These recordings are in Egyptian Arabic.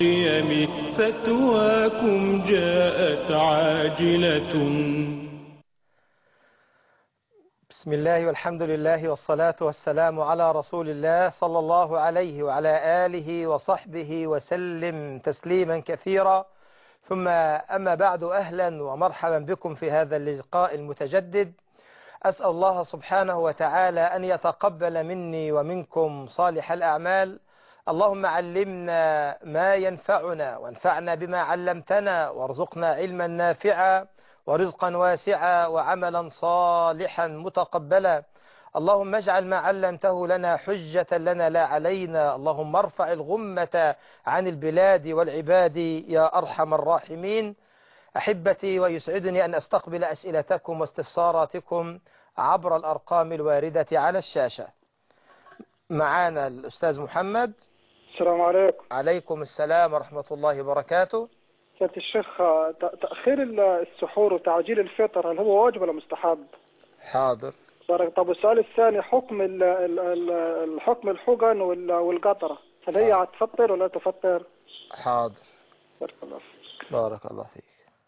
القيم فتواكم جاءت عاجلة بسم الله والحمد لله والصلاة والسلام على رسول الله صلى الله عليه وعلى آله وصحبه وسلم تسليما كثيرا ثم أما بعد أهلا ومرحبا بكم في هذا اللقاء المتجدد أسأل الله سبحانه وتعالى أن يتقبل مني ومنكم صالح الأعمال اللهم علمنا ما ينفعنا وانفعنا بما علمتنا وارزقنا علما نافعا ورزقا واسعا وعملا صالحا متقبلا اللهم اجعل ما علمته لنا حجة لنا لا علينا اللهم ارفع الغمة عن البلاد والعباد يا أرحم الراحمين أحبتي ويسعدني أن أستقبل أسئلتكم واستفساراتكم عبر الأرقام الواردة على الشاشة معانا الأستاذ محمد السلام عليكم عليكم السلام ورحمة الله وبركاته سيادة الشيخ ت- تأخير ال- السحور وتعجيل الفطر هل هو واجب ولا مستحب؟ حاضر بارك طب والسؤال الثاني حكم ال- ال- ال- الحكم الحقن وال- والقطرة هل هي آه. هتفطر ولا تفطر؟ حاضر بارك الله فيك بارك الله فيك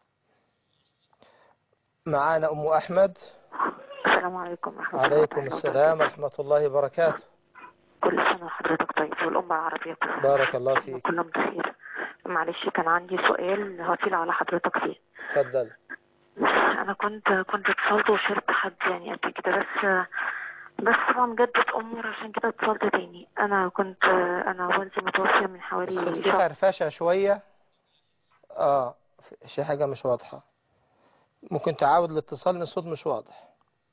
معانا أم أحمد السلام عليكم ورحمة الله عليكم تعالى السلام وبركاته. ورحمة الله وبركاته كل سنة وحضرتك طيب والأمة العربية كلها بارك الله فيك كلهم بخير معلش كان عندي سؤال هطيل على حضرتك فيه تفضل أنا كنت كنت اتصلت وشربت حد يعني قبل كده بس بس طبعا جدت أمور عشان كده اتصلت تاني أنا كنت أنا والدي متوفي من الصوت حوالي فيه شهر خرفشة شوية اه في حاجة مش واضحة ممكن تعاود الاتصال لأن الصوت مش واضح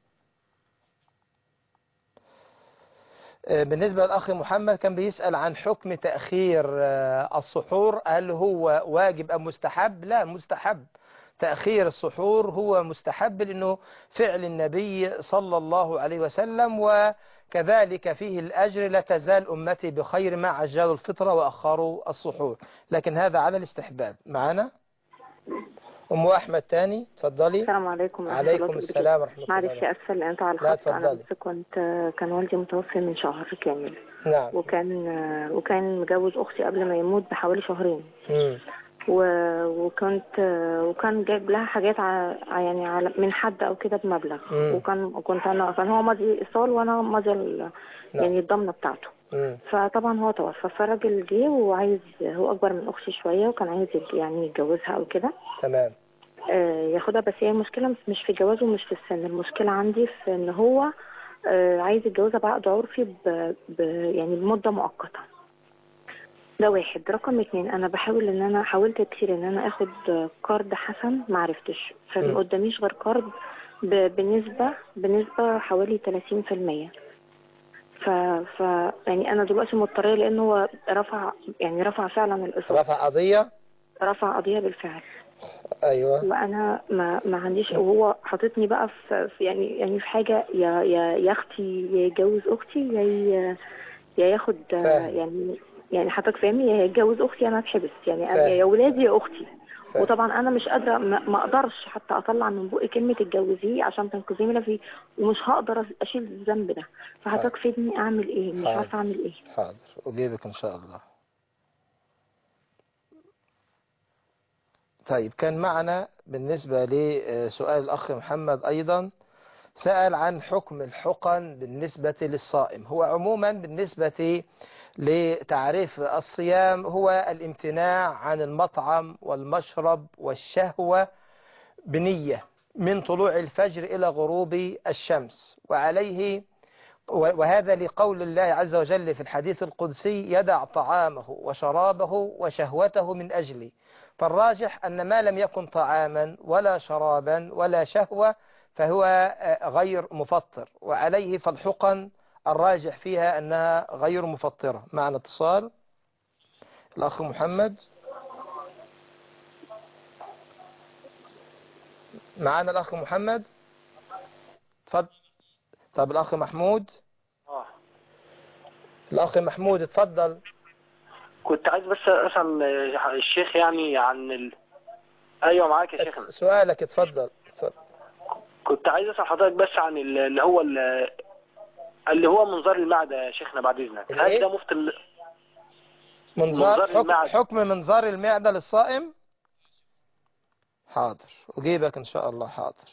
آه، بالنسبة للأخ محمد كان بيسأل عن حكم تأخير آه، السحور هل هو واجب أم مستحب لا مستحب تأخير السحور هو مستحب لأنه فعل النبي صلى الله عليه وسلم وكذلك فيه الأجر لا تزال أمتي بخير ما عجلوا الفطرة وأخروا السحور لكن هذا على الاستحباب معنا أم أحمد تاني تفضلي السلام عليكم ورحمة عليكم الله السلام ورحمة الله معلش وبركاته. أسفل أنت على لا، الخط أنا اتفضلي. بس كنت كان والدي متوفي من شهر كامل نعم وكان وكان مجوز أختي قبل ما يموت بحوالي شهرين مم. و- وكنت وكان جايب لها حاجات ع... يعني على من حد او كده بمبلغ مم. وكان كنت انا كان هو ماضي ايصال وانا ماضي ال- نعم. يعني الضمنه بتاعته مم. فطبعا هو توفى فالراجل جه وعايز هو اكبر من اختي شويه وكان عايز يت- يعني يتجوزها او كده تمام آه، ياخدها بس هي المشكله مش في الجواز ومش في السن المشكله عندي في ان هو آه، عايز يتجوزها بعقد عرفي ب... ب... يعني بمده مؤقته ده واحد رقم اتنين انا بحاول ان انا حاولت كتير ان انا اخد قرض حسن ما عرفتش فما مم. قداميش غير قرض ب... بنسبه بنسبه حوالي 30% ف... ف يعني انا دلوقتي مضطريه لان هو رفع يعني رفع فعلا القسط رفع قضية رفع قضيه بالفعل أيوة وانا ما ما عنديش وهو حاططني بقى في في- يعني يعني في حاجه يا يا يا اختي يا يتجوز اختي يا ي- يا ياخد فاهم. يعني يعني حضرتك فاهمني يا يتجوز اختي انا اتحبس يعني أنا- فاهم. يا ولادي يا اختي فاهم. وطبعا انا مش قادره ما ما اقدرش حتى اطلع من بقي كلمه اتجوزيه عشان تنقذيه من فيه ومش هقدر اشيل الذنب ده فحضرتك فيدني اعمل ايه مش حاضر. عارفه اعمل ايه حاضر أجيبك إن شاء الله طيب كان معنا بالنسبة لسؤال الأخ محمد أيضا سأل عن حكم الحقن بالنسبة للصائم هو عموما بالنسبة لتعريف الصيام هو الامتناع عن المطعم والمشرب والشهوة بنية من طلوع الفجر إلى غروب الشمس وعليه وهذا لقول الله عز وجل في الحديث القدسي يدع طعامه وشرابه وشهوته من أجلي فالراجح أن ما لم يكن طعاما ولا شرابا ولا شهوة فهو آه، غير مفطر وعليه فالحقن الراجح فيها أنها غير مفطرة معنا اتصال الأخ محمد معنا الأخ محمد تفضل طب الأخ محمود اه الأخ محمود اتفضل كنت عايز بس اسال آه، الشيخ يعني عن ال... ايوه معاك يا شيخنا سؤالك اتفضل اتفضل. كنت عايز اسال حضرتك بس عن ال- اللي هو ال- اللي هو منظار المعده يا شيخنا بعد اذنك الإيه؟ هل ده مفطر منظار منظار حكم, المعدة. حكم منظار المعدة للصائم حاضر أجيبك إن شاء الله حاضر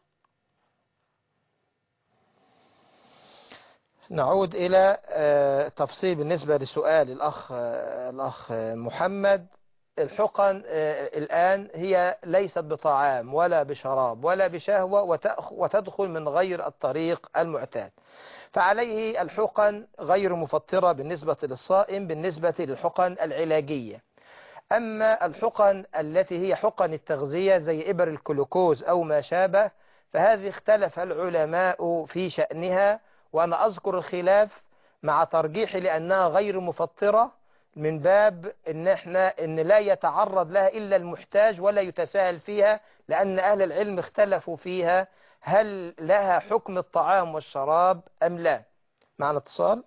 نعود إلى آه، تفصيل بالنسبة لسؤال الأخ آه، الأخ آه، محمد الحقن آه، الآن هي ليست بطعام ولا بشراب ولا بشهوة وتأخ- وتدخل من غير الطريق المعتاد فعليه الحقن غير مفطرة بالنسبة للصائم بالنسبة للحقن العلاجية أما الحقن التي هي حقن التغذية زي إبر الكلوكوز أو ما شابه فهذه اختلف العلماء في شأنها وأنا أذكر الخلاف مع ترجيحي لأنها غير مفطرة من باب إن إحنا إن لا يتعرض لها إلا المحتاج ولا يتساهل فيها لأن أهل العلم اختلفوا فيها هل لها حكم الطعام والشراب أم لا معنا اتصال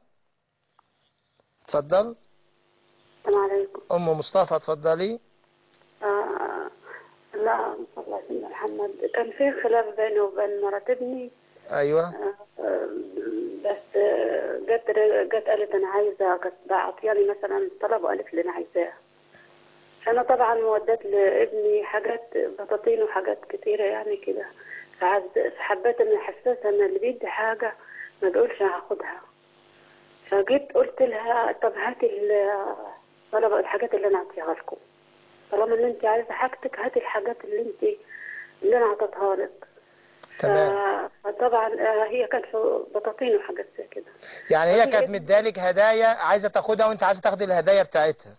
تفضل السلام عليكم أم مصطفى تفضلي آه لا الله سيدنا محمد كان في خلاف بيني وبين مرات ابني أيوة آه آه، بس آه، جت جت قالت انا عايزه كانت بعطياني مثلا طلب وقالت لي انا عايزاه فانا طبعا وديت لابني حاجات بطاطين وحاجات كتيره يعني كده فعز- فحبيت ان احسسها ان اللي بيدي حاجه ما بيقولش هاخدها فجيت قلت لها طب هاتي ال- طلب الحاجات اللي انا اعطيها لكم طالما ان انت عايزه حاجتك هاتي الحاجات اللي انت اللي انا اعطيتها لك تمام ف- فطبعا آه، هي كانت في بطاطين وحاجات زي كده يعني هي كانت مدالك هدايا عايزة تاخدها وانت عايزة تاخدي الهدايا بتاعتها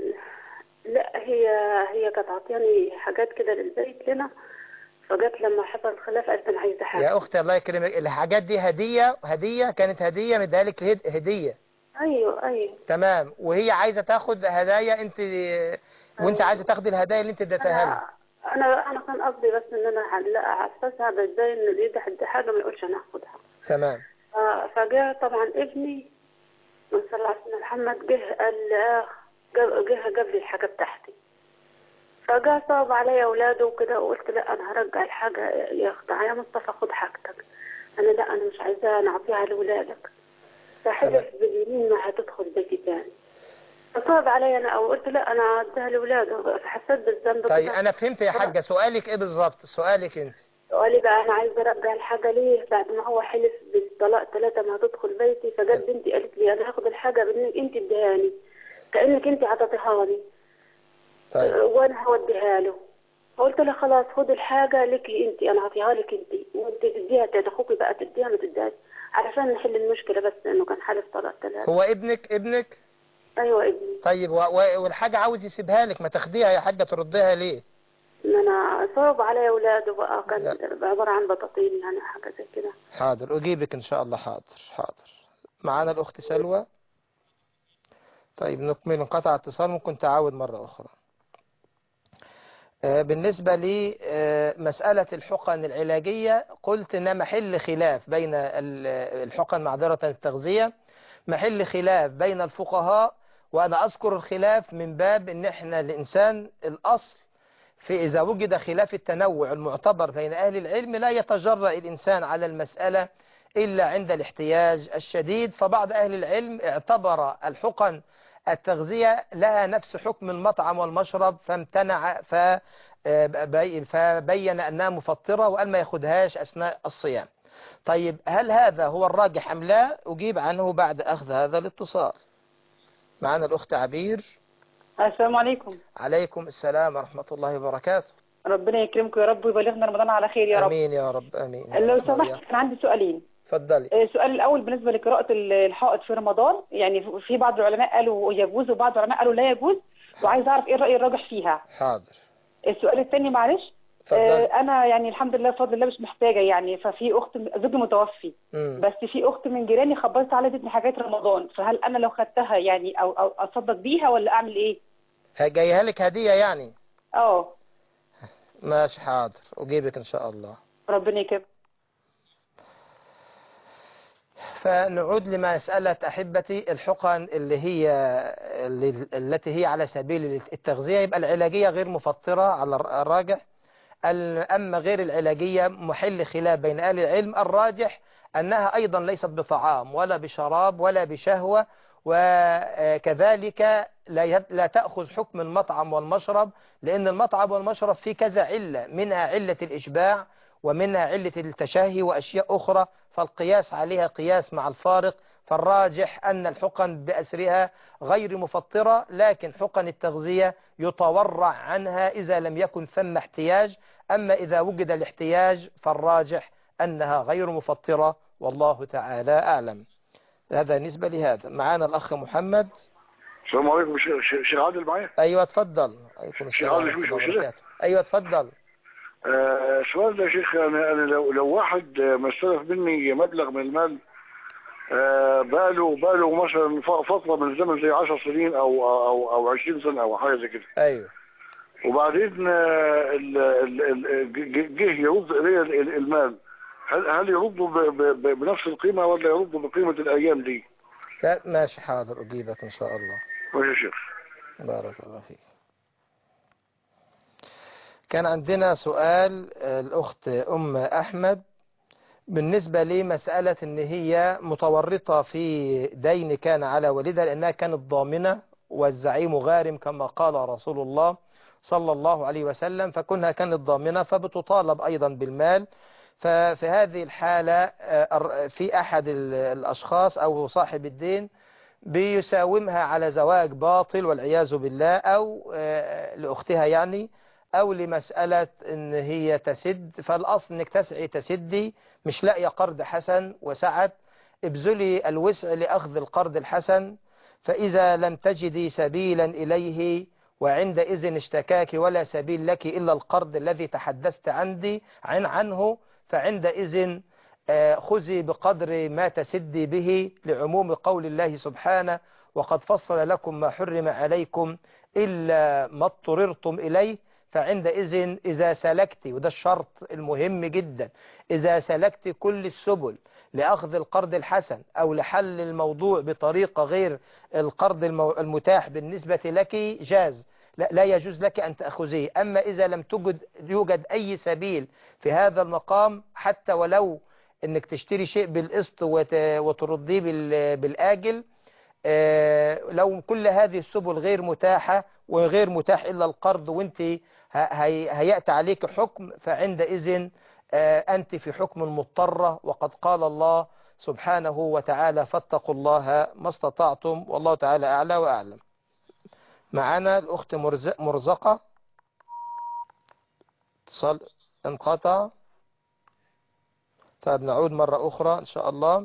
لا هي هي كانت عطياني حاجات كده للبيت لنا فجت لما حصل خلاف قالت انا عايزه حاجه يا أختي الله يكرمك الحاجات دي هدية هدية كانت هدية مدالك هد- هدية ايوه ايوه تمام وهي عايزة تاخد هدايا انت وانت عايزة تاخدي الهدايا اللي انت اديتها لها انا انا انا كان قصدي بس ان انا هل- احسسها ازاي ان اللي يدي حد حاجه ما يقولش انا هاخدها تمام ف- فجاء طبعا ابني من صلى الله عليه وسلم محمد جه قال لي آخ، جاب- جه جاب لي الحاجه بتاعتي فجاء صعب عليا اولاده وكده وقلت لا انا هرجع الحاجه يا اختي يا مصطفى خد حاجتك انا لا انا مش عايزاها انا اعطيها لاولادك فحلف باليمين ما هتدخل بيتي تاني فصعب عليا انا او قلت لا انا اعطيها لاولاده فحسيت بالذنب طيب كده. انا فهمت يا حاجة سؤالك ايه بالظبط سؤالك انت وقال لي بقى انا عايزه ارجع الحاجه ليه بعد ما هو حلف بالطلاق ثلاثه ما هتدخل بيتي فجت بنتي قالت لي انا هاخد الحاجه بانك انت اديهاني كانك انت عطيتيها لي طيب وانا هوديها له فقلت له خلاص خد الحاجه لك انت انا هعطيها لك انت وانت تديها تاني اخوكي بقى تديها ما تديهاش علشان نحل المشكله بس انه كان حالف طلاق ثلاثه هو ابنك ابنك ايوه ابني طيب و... و... والحاجة عاوز يسيبها لك ما تاخديها يا حاجة ترديها ليه ما انا صعب علي اولاده بقى كان لا. عباره عن بطاطين يعني حاجه زي كده حاضر أجيبك إن شاء الله حاضر حاضر معانا الأخت سلوى طيب نكمل انقطع اتصال ممكن تعاود مرة أخرى آه، بالنسبة لمسألة الحقن العلاجية قلت إن محل خلاف بين ال- الحقن معذرة التغذية محل خلاف بين الفقهاء وأنا أذكر الخلاف من باب إن إحنا الإنسان الأصل في إذا وجد خلاف التنوع المعتبر بين أهل العلم لا يتجرأ الإنسان على المسألة إلا عند الاحتياج الشديد فبعض أهل العلم اعتبر الحقن التغذية لها نفس حكم المطعم والمشرب فامتنع ف- بي- فبين أنها مفطرة وأن ما ياخدهاش أثناء الصيام طيب هل هذا هو الراجح أم لا أجيب عنه بعد أخذ هذا الاتصال معنا الأخت عبير السلام عليكم عليكم السلام ورحمة الله وبركاته ربنا يكرمكم يا رب ويبلغنا رمضان على خير يا رب أمين يا رب أمين يا لو رب سمحت وإياك. كان عندي سؤالين تفضلي آه، السؤال الاول بالنسبه لقراءه ال- الحائط في رمضان يعني في بعض العلماء قالوا يجوز وبعض العلماء قالوا لا يجوز وعايز اعرف ايه الراي الراجح فيها حاضر السؤال الثاني معلش تفضلي آه، انا يعني الحمد لله بفضل الله مش محتاجه يعني ففي اخت زوجي متوفي مم. بس في اخت من جيراني خبرت على ادتني حاجات رمضان فهل انا لو خدتها يعني او او اصدق بيها ولا اعمل ايه جايها لك هدية يعني اه ماشي حاضر أجيبك إن شاء الله ربنا يكرمك فنعود لمسألة أحبتي الحقن اللي هي اللي التي هي على سبيل التغذية يبقى العلاجية غير مفطرة على الراجح ال- أما غير العلاجية محل خلاف بين أهل العلم الراجح أنها أيضا ليست بطعام ولا بشراب ولا بشهوة وكذلك لا يد- لا تأخذ حكم المطعم والمشرب لأن المطعم والمشرب فيه كذا علة منها علة الإشباع ومنها علة التشهي وأشياء أخرى فالقياس عليها قياس مع الفارق فالراجح أن الحقن بأسرها غير مفطرة لكن حقن التغذية يتورع عنها إذا لم يكن ثم احتياج أما إذا وجد الاحتياج فالراجح أنها غير مفطرة والله تعالى أعلم هذا بالنسبة لهذا معانا الأخ محمد السلام عليكم شيخ شيخ- شيخ عادل معايا أيوة تفضل عليكم السلام عادل ورحمة شوش الله مشكلة؟ وبركاته أيوة تفضل آه سؤال ده يا شيخ انا انا لو لو واحد آه، ما استلف مني مبلغ من المال آه بقاله بقاله مثلا ف- فتره من الزمن زي 10 سنين او او او 20 سنه او حاجه زي كده أيوة وبعدين آه، ال- ال- ال- ج- جه يرد الي ال- ال- المال هل هل يرده ب- ب- ب- بنفس القيمه ولا يرده بقيمه الايام دي؟ لا ماشي حاضر أجيبك إن شاء الله ماشي يا شيخ بارك الله فيك كان عندنا سؤال آه، الأخت أم أحمد بالنسبة لمسألة إن هي متورطة في دين كان على والدها لأنها كانت ضامنة والزعيم غارم كما قال رسول الله صلى الله عليه وسلم فكونها كانت ضامنة فبتطالب أيضا بالمال ففي هذه الحالة آه، الر- في أحد ال- الأشخاص أو صاحب الدين بيساومها على زواج باطل والعياذ بالله أو آه، لأختها يعني أو لمسألة إن هي تسد فالأصل إنك تسعي تسدي مش لاقية قرض حسن وسعت ابذلي الوسع لأخذ القرض الحسن فإذا لم تجدي سبيلا إليه وعندئذ اشتكاك ولا سبيل لك إلا القرض الذي تحدثت عندي عن عنه فعندئذ آه، خذي بقدر ما تسدي به لعموم قول الله سبحانه وقد فصل لكم ما حرم عليكم إلا ما اضطررتم إليه فعندئذ إذا سلكت وده الشرط المهم جدا إذا سلكت كل السبل لأخذ القرض الحسن أو لحل الموضوع بطريقة غير القرض المو- المتاح بالنسبة لك جاز لا, لا يجوز لك أن تأخذيه أما إذا لم توجد يوجد أي سبيل في هذا المقام حتى ولو أنك تشتري شيء بالقسط وت- وترضيه بال- بالآجل آه، لو كل هذه السبل غير متاحة وغير متاح إلا القرض وانت ه- هي- هيأتي عليك حكم فعندئذ آه، أنت في حكم مضطرة وقد قال الله سبحانه وتعالى فاتقوا الله ما استطعتم والله تعالى أعلى وأعلم معنا الأخت مرز- مرزقة اتصال انقطع طيب نعود مرة أخرى إن شاء الله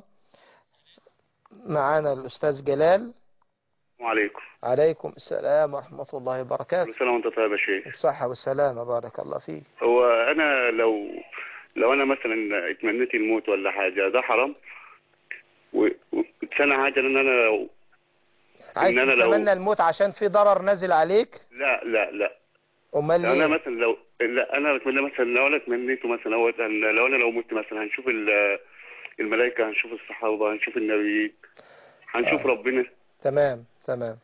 معنا الأستاذ جلال وعليكم عليكم السلام ورحمة الله وبركاته كل سنة وانت طيب يا شيخ بالصحة والسلامة بارك الله فيك هو انا لو لو انا مثلا اتمنيت الموت ولا حاجة ده حرام و- وتسنى حاجة ان انا لو عايز إن أنا لو- تتمنى الموت عشان في ضرر نازل عليك لا لا لا أمال لو انا ليه مثلا لو لا انا بتمنى مثلا لو انا اتمنيته مثلا هو لو انا لو مت مثلا هنشوف ال- الملائكة هنشوف الصحابة هنشوف النبيين هنشوف آه. ربنا تمام تمام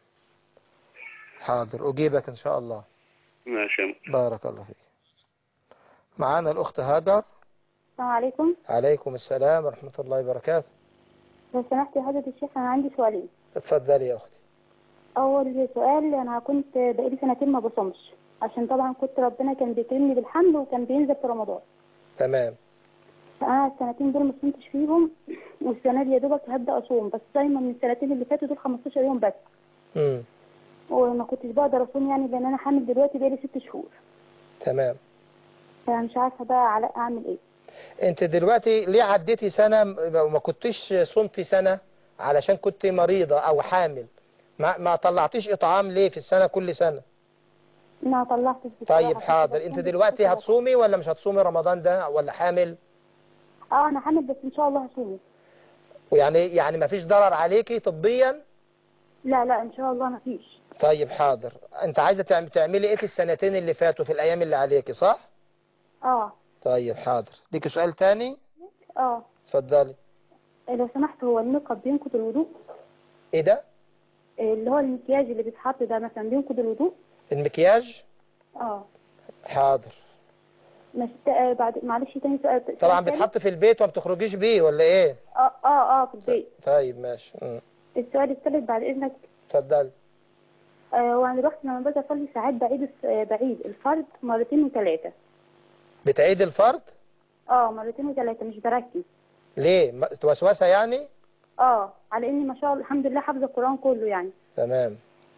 حاضر أجيبك إن شاء الله ماشي يا م- بارك الله فيك معانا الأخت هاجر السلام عليكم عليكم السلام ورحمة الله وبركاته لو سمحت يا حضرة الشيخ أنا عندي سؤالين اتفضلي يا أختي أول سؤال أنا كنت بقالي سنتين ما بصومش عشان طبعا كنت ربنا كان بيكرمني بالحمل وكان بينزل في رمضان تمام فأنا السنتين دول ما صمتش فيهم والسنة دي يا دوبك هبدأ أصوم بس صايمة من السنتين اللي فاتوا دول 15 يوم بس مم. وما كنتش بقدر أصوم يعني لأن أنا حامل دلوقتي بقالي ست شهور تمام فمش عارفة بقى علاء أعمل إيه انت دلوقتي ليه عديتي سنة وما كنتش صمتي سنة علشان كنت مريضة او حامل ما, ما طلعتيش اطعام ليه في السنة كل سنة ما طلعتش بصراحة. طيب كنت حاضر بصوم انت بس دلوقتي كنت هتصومي ولا مش هتصومي رمضان ده ولا حامل اه أنا حامل بس إن شاء الله هصوم ويعني يعني ما فيش ضرر عليكي طبيا لا لا إن شاء الله ما فيش طيب حاضر انت عايزة تعم- تعملي ايه في السنتين اللي فاتوا في الايام اللي عليكي صح اه طيب حاضر ليكي سؤال تاني اه اتفضلي لو سمحت هو الميك اب بينقض الوضوء ايه ده اللي هو المكياج اللي بيتحط ده مثلا بينقض الوضوء المكياج اه حاضر مش آه، بعد معلش تاني سؤال طبعا سؤال تاني؟ بيتحط في البيت وما بتخرجيش بيه ولا ايه اه اه اه في البيت طيب ماشي مم. السؤال الثالث بعد إذنك اتفضلي آه وأنا رحت لما باجي أصلي ساعات بعيد الس- آه، بعيد الفرض مرتين وثلاثة بتعيد الفرض اه مرتين وثلاثة مش بركز ليه م- وسوسة يعني اه على إني ما شاء الله الحمد لله حافظة القرآن كله يعني تمام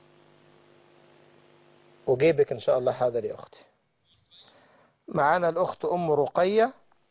وجيبك ان شاء الله حاضر يا اختي معانا الاخت ام رقية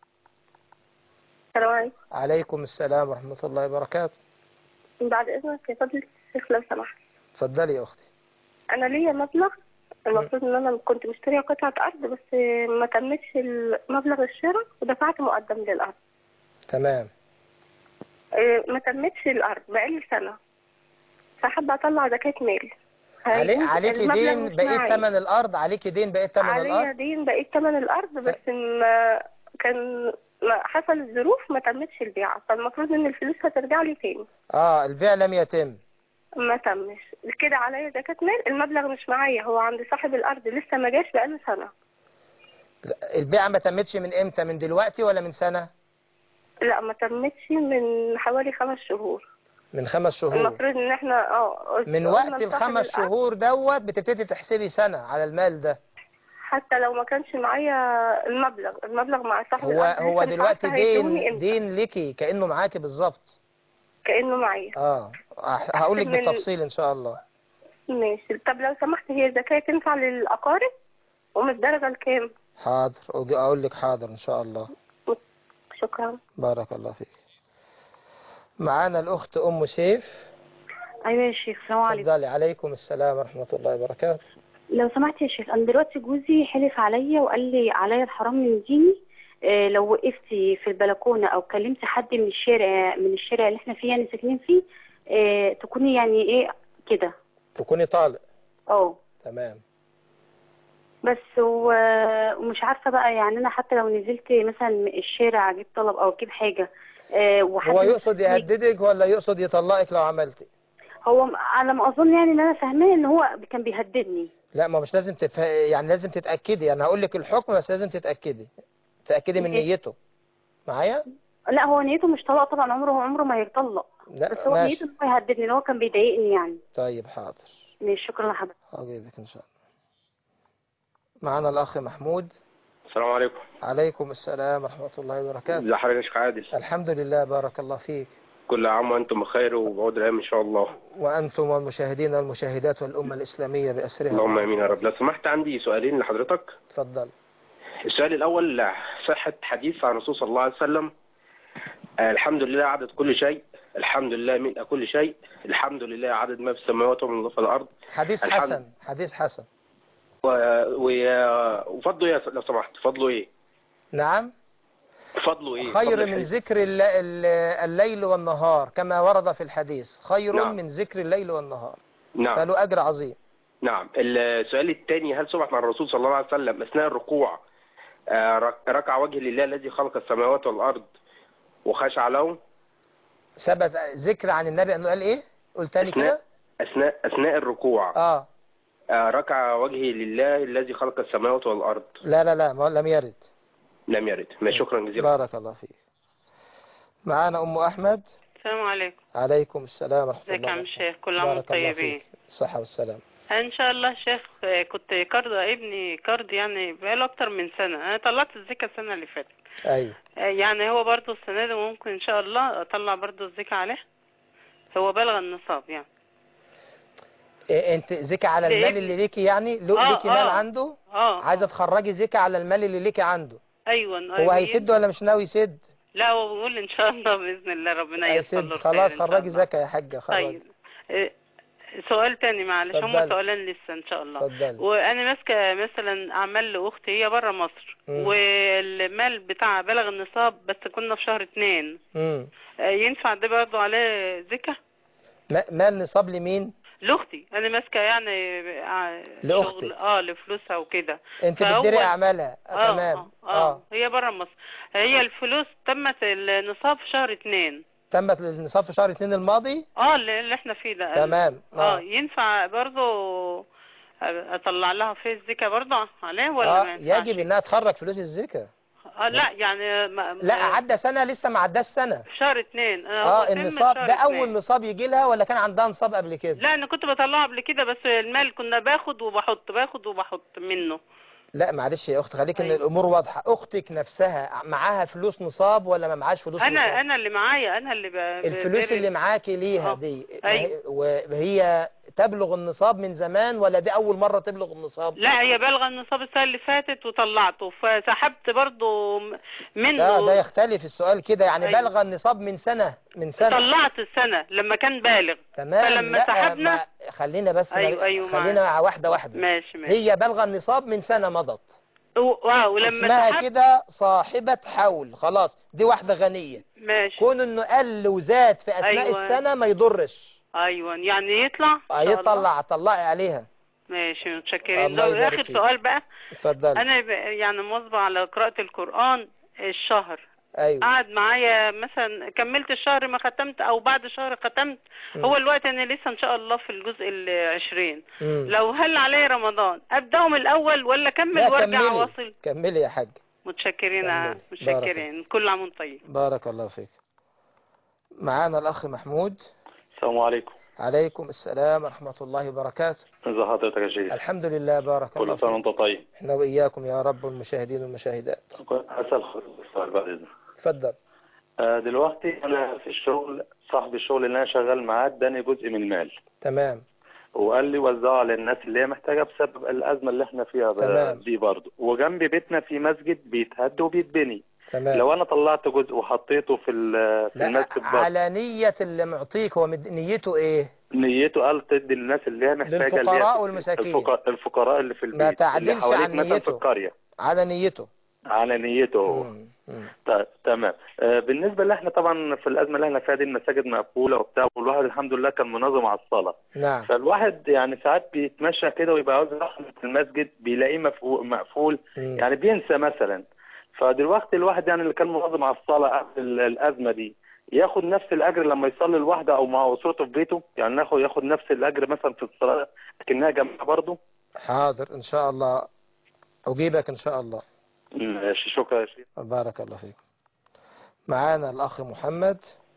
السلام عليكم عليكم السلام ورحمة الله وبركاته بعد إذنك يا فضل الشيخ لو سمحت اتفضلي يا اختي أنا ليا مبلغ المفروض إن أنا كنت مشترية قطعة أرض بس ما تمتش مبلغ الشراء ودفعت مقدم للأرض تمام إيه، ما تمتش الأرض بقالي سنة فحابة أطلع زكاة مال علي هيجوز عليكي المبلغ دين مش بقيت معايا. ثمن الارض عليكي دين بقيت ثمن عليا الارض دين بقيت تمن الأرض بس ما كان ما حصل الظروف ما تمتش البيعة فالمفروض إن الفلوس هترجع لي تاني اه البيع لم يتم ما تمش كده عليا زكاة مال المبلغ مش معايا هو عند صاحب الأرض لسه ما جاش بقاله سنة البيعة ما تمتش من امتى من دلوقتي ولا من سنة لا ما تمتش من حوالي خمس شهور من خمس شهور المفروض ان احنا اه من قلنا وقت لصاحب الخمس الأرض شهور دوت بتبتدي تحسبي سنة على المال ده حتى لو ما كانش معايا المبلغ المبلغ مع صاحب هو الأرض هو لسه مش دلوقتي عارفة هيدوني دين امتى. دين ليكي كأنه معاكي بالظبط كأنه معايا اه هقول لك من- بالتفصيل ان شاء الله ماشي طب لو سمحت هي زكاة تنفع للأقارب ومن الدرجة الكام حاضر أجي اقول لك حاضر ان شاء الله شكرا بارك الله فيك معانا الاخت ام سيف ايوه يا شيخ السلام عليكم اتفضلي عليكم السلام ورحمة الله وبركاته لو سمحت يا شيخ انا دلوقتي جوزي حلف عليا وقال لي عليا الحرام من ديني آه، لو وقفتي في البلكونه او كلمتي حد من الشارع من الشارع اللي احنا فيه يعني ساكنين فيه آه، تكوني يعني ايه كده تكوني طالق اه تمام بس و- ومش عارفه بقى يعني انا حتى لو نزلت مثلا الشارع اجيب طلب او اجيب حاجه آه، وحد هو يقصد مستني- يهددك ولا يقصد يطلقك لو عملتي هو م- على ما اظن يعني ان انا فاهماه ان هو كان بيهددني لا ما مش لازم تف... يعني لازم تتأكدي انا هقول لك الحكم بس لازم تتأكدي تتأكدي من ماشي. نيته معايا لا هو نيته مش طلاق طبعا عمره عمره ما يطلق لا بس هو ماشي نيته ان هو يهددني ان هو كان بيضايقني يعني طيب حاضر ماشي شكرا لحضرتك هجيبك ان شاء الله معانا الاخ محمود السلام عليكم عليكم السلام ورحمة الله وبركاته ازي حضرتك يا شيخ عادل الحمد لله بارك الله فيك كل عام وانتم بخير وبعود الايام ان شاء الله وأنتم والمشاهدين والمشاهدات والأمة الإسلامية بأسرها اللهم امين يا رب لو سمحت عندي سؤالين لحضرتك تفضل السؤال الاول صحة حديث عن الرسول صلى الله عليه وسلم آه، الحمد لله عدد كل شيء الحمد لله ملء كل شيء الحمد لله عدد ما في السماوات وما في الارض حديث الحمد- حسن حديث حسن و... و... وفضله ايه لو سمحت فضله ايه نعم فضله ايه خير فضل من الحديث. ذكر الل- ال- الليل والنهار كما ورد في الحديث خير نعم. من ذكر الليل والنهار نعم فله أجر عظيم نعم السؤال الثاني هل ثبت عن الرسول صلى الله عليه وسلم اثناء الركوع آه، رك- ركع وجه لله الذي خلق السماوات والارض وخشع له ثبت ذكر عن النبي أنه قال إيه قل تاني كده اثناء اثناء الركوع آه آه، ركع وجهه لله الذي خلق السماوات والارض لا لا لا ما لم يرد لم يرد ما شكرا جزيلا بارك الله فيك معانا أم أحمد السلام عليكم عليكم السلام ورحمة ازيك الله يا عم وبركاته. الشيخ كل عام بارك وانتم الله طيبين فيك الصحة والسلام ان شاء الله شيخ آه، كنت كارد ابني كارد يعني بقاله اكتر من سنه انا طلعت الزكاه السنه اللي فاتت أيوه آه، يعني هو برضو السنه دي ممكن ان شاء الله اطلع برضو الزكاه عليه هو بلغ النصاب يعني إيه انت زكي على المال لابني. اللي ليكي يعني لو آه، ليكي مال آه. عنده اه عايزه تخرجي زكي على المال اللي ليكي عنده ايوه هو أيوة. هيسد ولا مش ناوي يسد لا هو بيقول ان شاء الله باذن الله ربنا ييسر له هيسد الخير خلاص إن شاء خرجي الله. زكاة يا حاجه خرجي طيب آه، سؤال تاني معلش هم اتفضلي. سؤالين لسه ان شاء الله اتفضلي. وانا ماسكه مثلا اعمال لاختي هي بره مصر مم. والمال بتاعها بلغ النصاب بس كنا في شهر اتنين امم آه، ينفع ده برضه عليه زكاة ما- مال نصاب لمين لاختي انا ماسكه يعني آه، لأختك. شغل اه لفلوسها وكده انت فهو- بتديري اعمالها آه. اه تمام اه, آه. هي بره مصر هي الفلوس تمت النصاب في شهر اتنين تمت النصاب في شهر اتنين الماضي اه اللي اللي احنا فيه ده تمام اه اه, ينفع برضه اطلع لها فيه الزكاة برضه عليه ولا آه. ما ينفعش يجب انها تخرج فلوس الزكاة آه لا يعني ما لا عدى سنة لسه ما عداش سنة في شهر اتنين آه، اه هو تم النصاب شهر ده اول اتنين. نصاب يجي لها ولا كان عندها نصاب قبل كده لا انا كنت بطلعه قبل كده بس المال كنا باخد وبحط باخد وبحط منه لا معلش يا اخت خليك ان أيوة. الامور واضحة اختك نفسها معاها فلوس نصاب ولا ما معاش فلوس انا نصاب انا اللي معايا انا اللي ب... الفلوس ب- اللي معاكي ليها آه. دي أيوة. وهي تبلغ النصاب من زمان ولا دي اول مرة تبلغ النصاب لا هي بالغه النصاب السنه اللي فاتت وطلعته فسحبت برضو م- منه لا ده يختلف السؤال كده يعني أيوة. بلغ النصاب من سنة من سنة طلعت السنه لما كان بالغ تمام فلما لا سحبنا ما خلينا بس أيوة، أيوة، خلينا معاك. مع واحدة واحدة ماشي ماشي هي بلغ النصاب من سنة مضت و- واو ولما اسمها سحبت كده صاحبة حول خلاص دي واحدة غنية ماشي كون انه قل وزاد في اثناء أيوة. السنة ما يضرش ايوه يعني يطلع إن شاء الله. هيطلع طلعي عليها ماشي متشكرين الله لو يبارك اخر فيك. سؤال بقى اتفضلي انا ب- يعني مواظبه على قراءه القران الشهر ايوه قعد معايا مثلا كملت الشهر ما ختمت او بعد شهر ختمت مم. هو الوقت انا لسه ان شاء الله في الجزء العشرين مم. لو هل علي رمضان ابداه من الاول ولا لا اكمل وارجع كملي اواصل كملي يا حاج متشكرين كملي. متشكرين كل عام وانتم طيب بارك الله فيك معانا الاخ محمود السلام عليكم عليكم السلام ورحمة الله وبركاته ازي حضرتك يا شيخ الحمد لله بارك الله كل سنه فيك وانت طيب احنا وإياكم يا رب المشاهدين والمشاهدات هسأل حضرتك سؤال بعد اذنك اتفضل آه، دلوقتي انا في الشغل صاحب الشغل اللي انا شغال معاه اداني جزء من المال تمام وقال لي وزعه على الناس اللي هي محتاجه بسبب الازمه اللي احنا فيها ب- تمام. دي برضه وجنب بيتنا في مسجد بيتهد وبيتبني تمام لو انا طلعت جزء وحطيته في ال- في لا المسجد برضه على نية اللي معطيك هو مد- نيته ايه نيته قال تدي للناس اللي هي محتاجه اللي هي للفقراء في- والمساكين. الفقراء, الفقراء اللي في البيت ما اللي تعدلش حواليك عن مثلا في نيته. القريه على نيته على نيته هو ط- تمام آه، بالنسبه اللي احنا طبعا في الازمه اللي احنا فيها دي المساجد مقفوله وبتاع والواحد الحمد لله كان منظم على الصلاه نعم فالواحد يعني ساعات بيتمشى كده ويبقى عاوز يروح في المسجد بيلاقيه مفقو- مقفول مم. يعني بينسى مثلا فدلوقتي الواحد يعني اللي كان منظم على الصلاه قبل ال- الازمه دي ياخد نفس الاجر لما يصلي لوحده او مع اسرته في بيته يعني ناخد ياخد نفس الاجر مثلا في الصلاه لكنها جماعه برضه حاضر ان شاء الله اجيبك ان شاء الله ماشي شكرا يا شيخ بارك الله فيك معانا الاخ محمد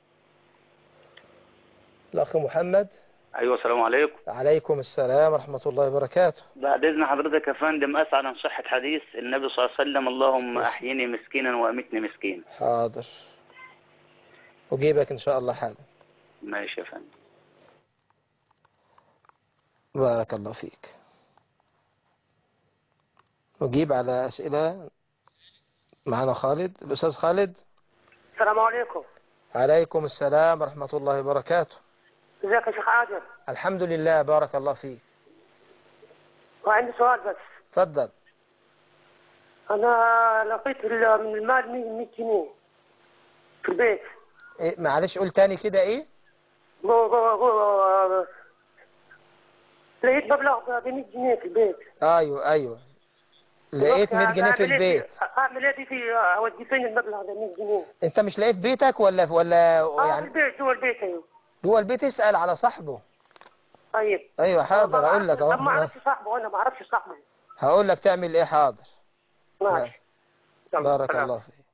الاخ محمد ايوه السلام عليكم عليكم السلام ورحمة الله وبركاته بعد اذن حضرتك يا فندم اسال عن صحه حديث النبي صلى الله عليه وسلم اللهم احيني مسكينا وامتني مسكين حاضر اجيبك ان شاء الله حالا ماشي يا فندم بارك الله فيك نجيب على أسئلة معنا خالد الأستاذ خالد السلام عليكم عليكم السلام ورحمة الله وبركاته ازيك يا شيخ عادل الحمد لله بارك الله فيك وعندي سؤال بس تفضل انا لقيت ال- من المال 100 جنيه في البيت إيه معلش قول تاني كده ايه جو جو جو لقيت مبلغ ب 100 جنيه في البيت ايوه ايوه لقيت 100 جنيه في أعمل إيه البيت اعمل ايه في اودي فين المبلغ ده 100 جنيه انت مش لقيت بيتك ولا ولا اه في يعني البيت جوا البيت ايوه جوه البيت اسأل على صاحبه طيب ايوه حاضر اقول لك طب ما اهو اعرفش صاحبه انا ما اعرفش صاحبه هقول لك تعمل ايه حاضر ماشي بارك سلام. الله فيك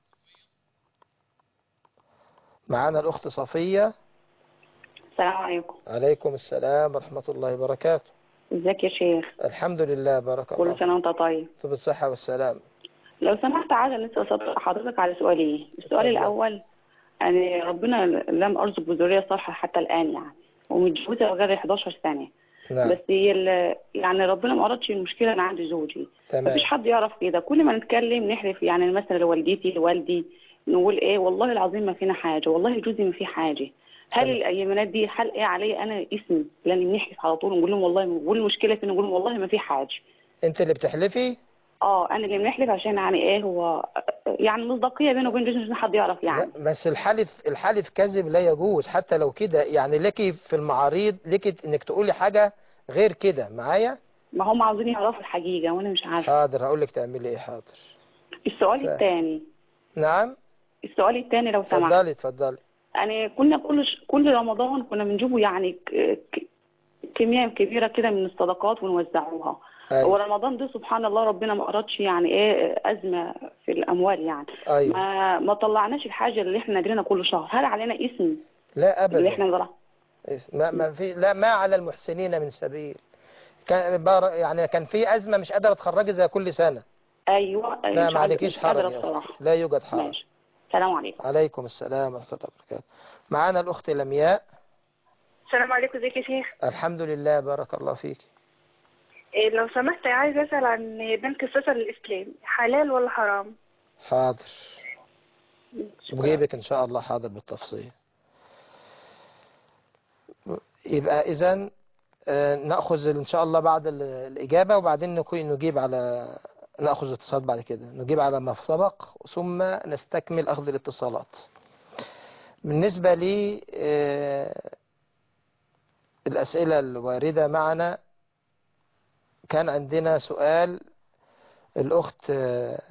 معانا الأخت صفية السلام عليكم عليكم السلام ورحمة الله وبركاته ازيك يا شيخ الحمد لله بارك الله كل سنة وانت طيب فيك بالصحة والسلام لو سمحت عايزة نسأل حضرتك على سؤالين السؤال الأول أنا ربنا لم أرزق بذرية صالحة حتى الآن يعني ومتجوزة بقالي 11 سنة نعم بس هي ال- يعني ربنا ما أردش المشكلة أنا عندي زوجي تمام مفيش حد يعرف كده كل ما نتكلم نحلف يعني مثلا لوالدتي لوالدي نقول ايه والله العظيم ما فينا حاجة والله جوزي ما فيه حاجة هل تمام. الايمانات دي حل ايه علي انا اسمي لان بنحلف على طول ونقول لهم والله نقول المشكله فين نقول لهم والله ما في حاجه انت اللي بتحلفي اه انا اللي بنحلف عشان يعني ايه هو يعني مصداقيه بينه وبين جوزي مش حد يعرف يعني بس الحلف الحلف كذب لا يجوز حتى لو كده يعني لك في المعاريض لك انك تقولي حاجة غير كده معايا ما هم عاوزين يعرفوا الحقيقه وانا مش عارفه حاضر هقول لك تعملي ايه حاضر السؤال ف- الثاني نعم السؤال الثاني لو سمحت اتفضلي اتفضلي يعني كنا كل ش... كل رمضان كنا بنجيبوا يعني ك... ك... كمية كبيرة كده من الصدقات ونوزعوها أيوة. ورمضان ده سبحان الله ربنا ما أردش يعني إيه أزمة في في الاموال يعني أيوة. ما ما طلعناش الحاجه اللي احنا نجرينا كل شهر هل علينا اسم لا اللي أبدا احنا نزرعها ما ما في لا ما على المحسنين من سبيل كان بار يعني كان في أزمة مش قادرة تخرجي زي كل سنة ايوه لا مش ما عارفة- عليكيش مش قادرة حرج يا بصراحة. أختي لا يوجد حرج ماشي السلام عليكم عليكم السلام ورحمة الله وبركاته معانا الأخت لمياء السلام عليكم ازيك يا شيخ الحمد لله بارك الله فيك إيه لو سمحت عايز اسال عن بنك السفر الاسلامي حلال ولا حرام حاضر بجيبك إن شاء الله حاضر بالتفصيل يبقى إذا نأخذ إن شاء الله بعد ال- الإجابة وبعدين نكون نجيب على نأخذ اتصالات بعد كده نجيب على ما سبق ثم نستكمل أخذ الاتصالات بالنسبة لي آه، الأسئلة الواردة معنا كان عندنا سؤال الأخت آه،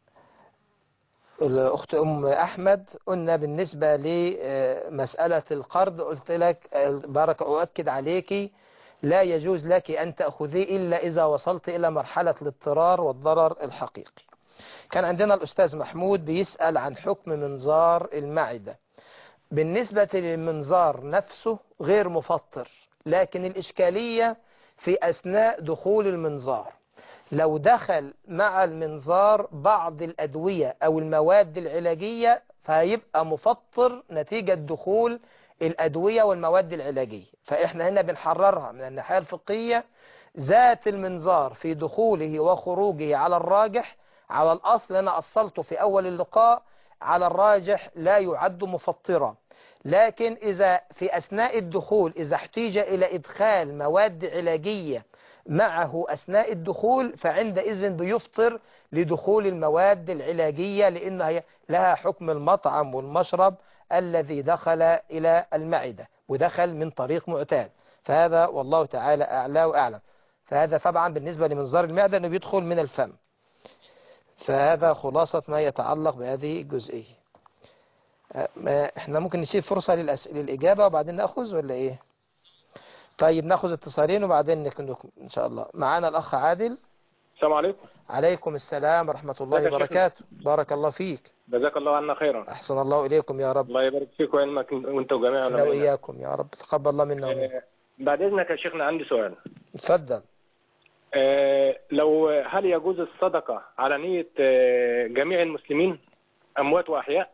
الأخت أم أحمد قلنا بالنسبة لمسألة القرض قلت لك آه، بارك أؤكد عليك لا يجوز لك أن تأخذيه إلا إذا وصلت إلى مرحلة الاضطرار والضرر الحقيقي كان عندنا الأستاذ محمود بيسأل عن حكم منظار المعدة بالنسبة للمنظار نفسه غير مفطر لكن الإشكالية في أثناء دخول المنظار لو دخل مع المنظار بعض الأدوية أو المواد العلاجية فهيبقى مفطر نتيجة دخول الأدوية والمواد العلاجية فإحنا هنا بنحررها من الناحية الفقهية ذات المنظار في دخوله وخروجه على الراجح على الأصل أنا أصلته في أول اللقاء على الراجح لا يعد مفطرا لكن إذا في أثناء الدخول إذا احتيج إلى إدخال مواد علاجية معه أثناء الدخول فعندئذ بيفطر لدخول المواد العلاجية لأنها هي لها حكم المطعم والمشرب الذي دخل إلى المعدة ودخل من طريق معتاد فهذا والله تعالى أعلى وأعلم فهذا طبعا بالنسبة لمنظار المعدة أنه بيدخل من الفم فهذا خلاصة ما يتعلق بهذه الجزئية أه، ما احنا ممكن نسيب فرصة للأسئلة للإجابة وبعدين نأخذ ولا إيه طيب نأخذ اتصالين وبعدين نكمل إن شاء الله معانا الأخ عادل السلام عليكم عليكم السلام ورحمة الله ازيك يا شيخنا؟ وبركاته بارك الله فيك جزاك الله عنا خيرا أحسن الله إليكم يا رب الله يبارك فيك وعلمك وانت وجميع أنا علمائنا. وإياكم يا رب تقبل الله منا ومنكم آه، بعد اذنك يا شيخنا عندي سؤال اتفضل آه، لو هل يجوز الصدقة على نية آه، جميع المسلمين أموات وأحياء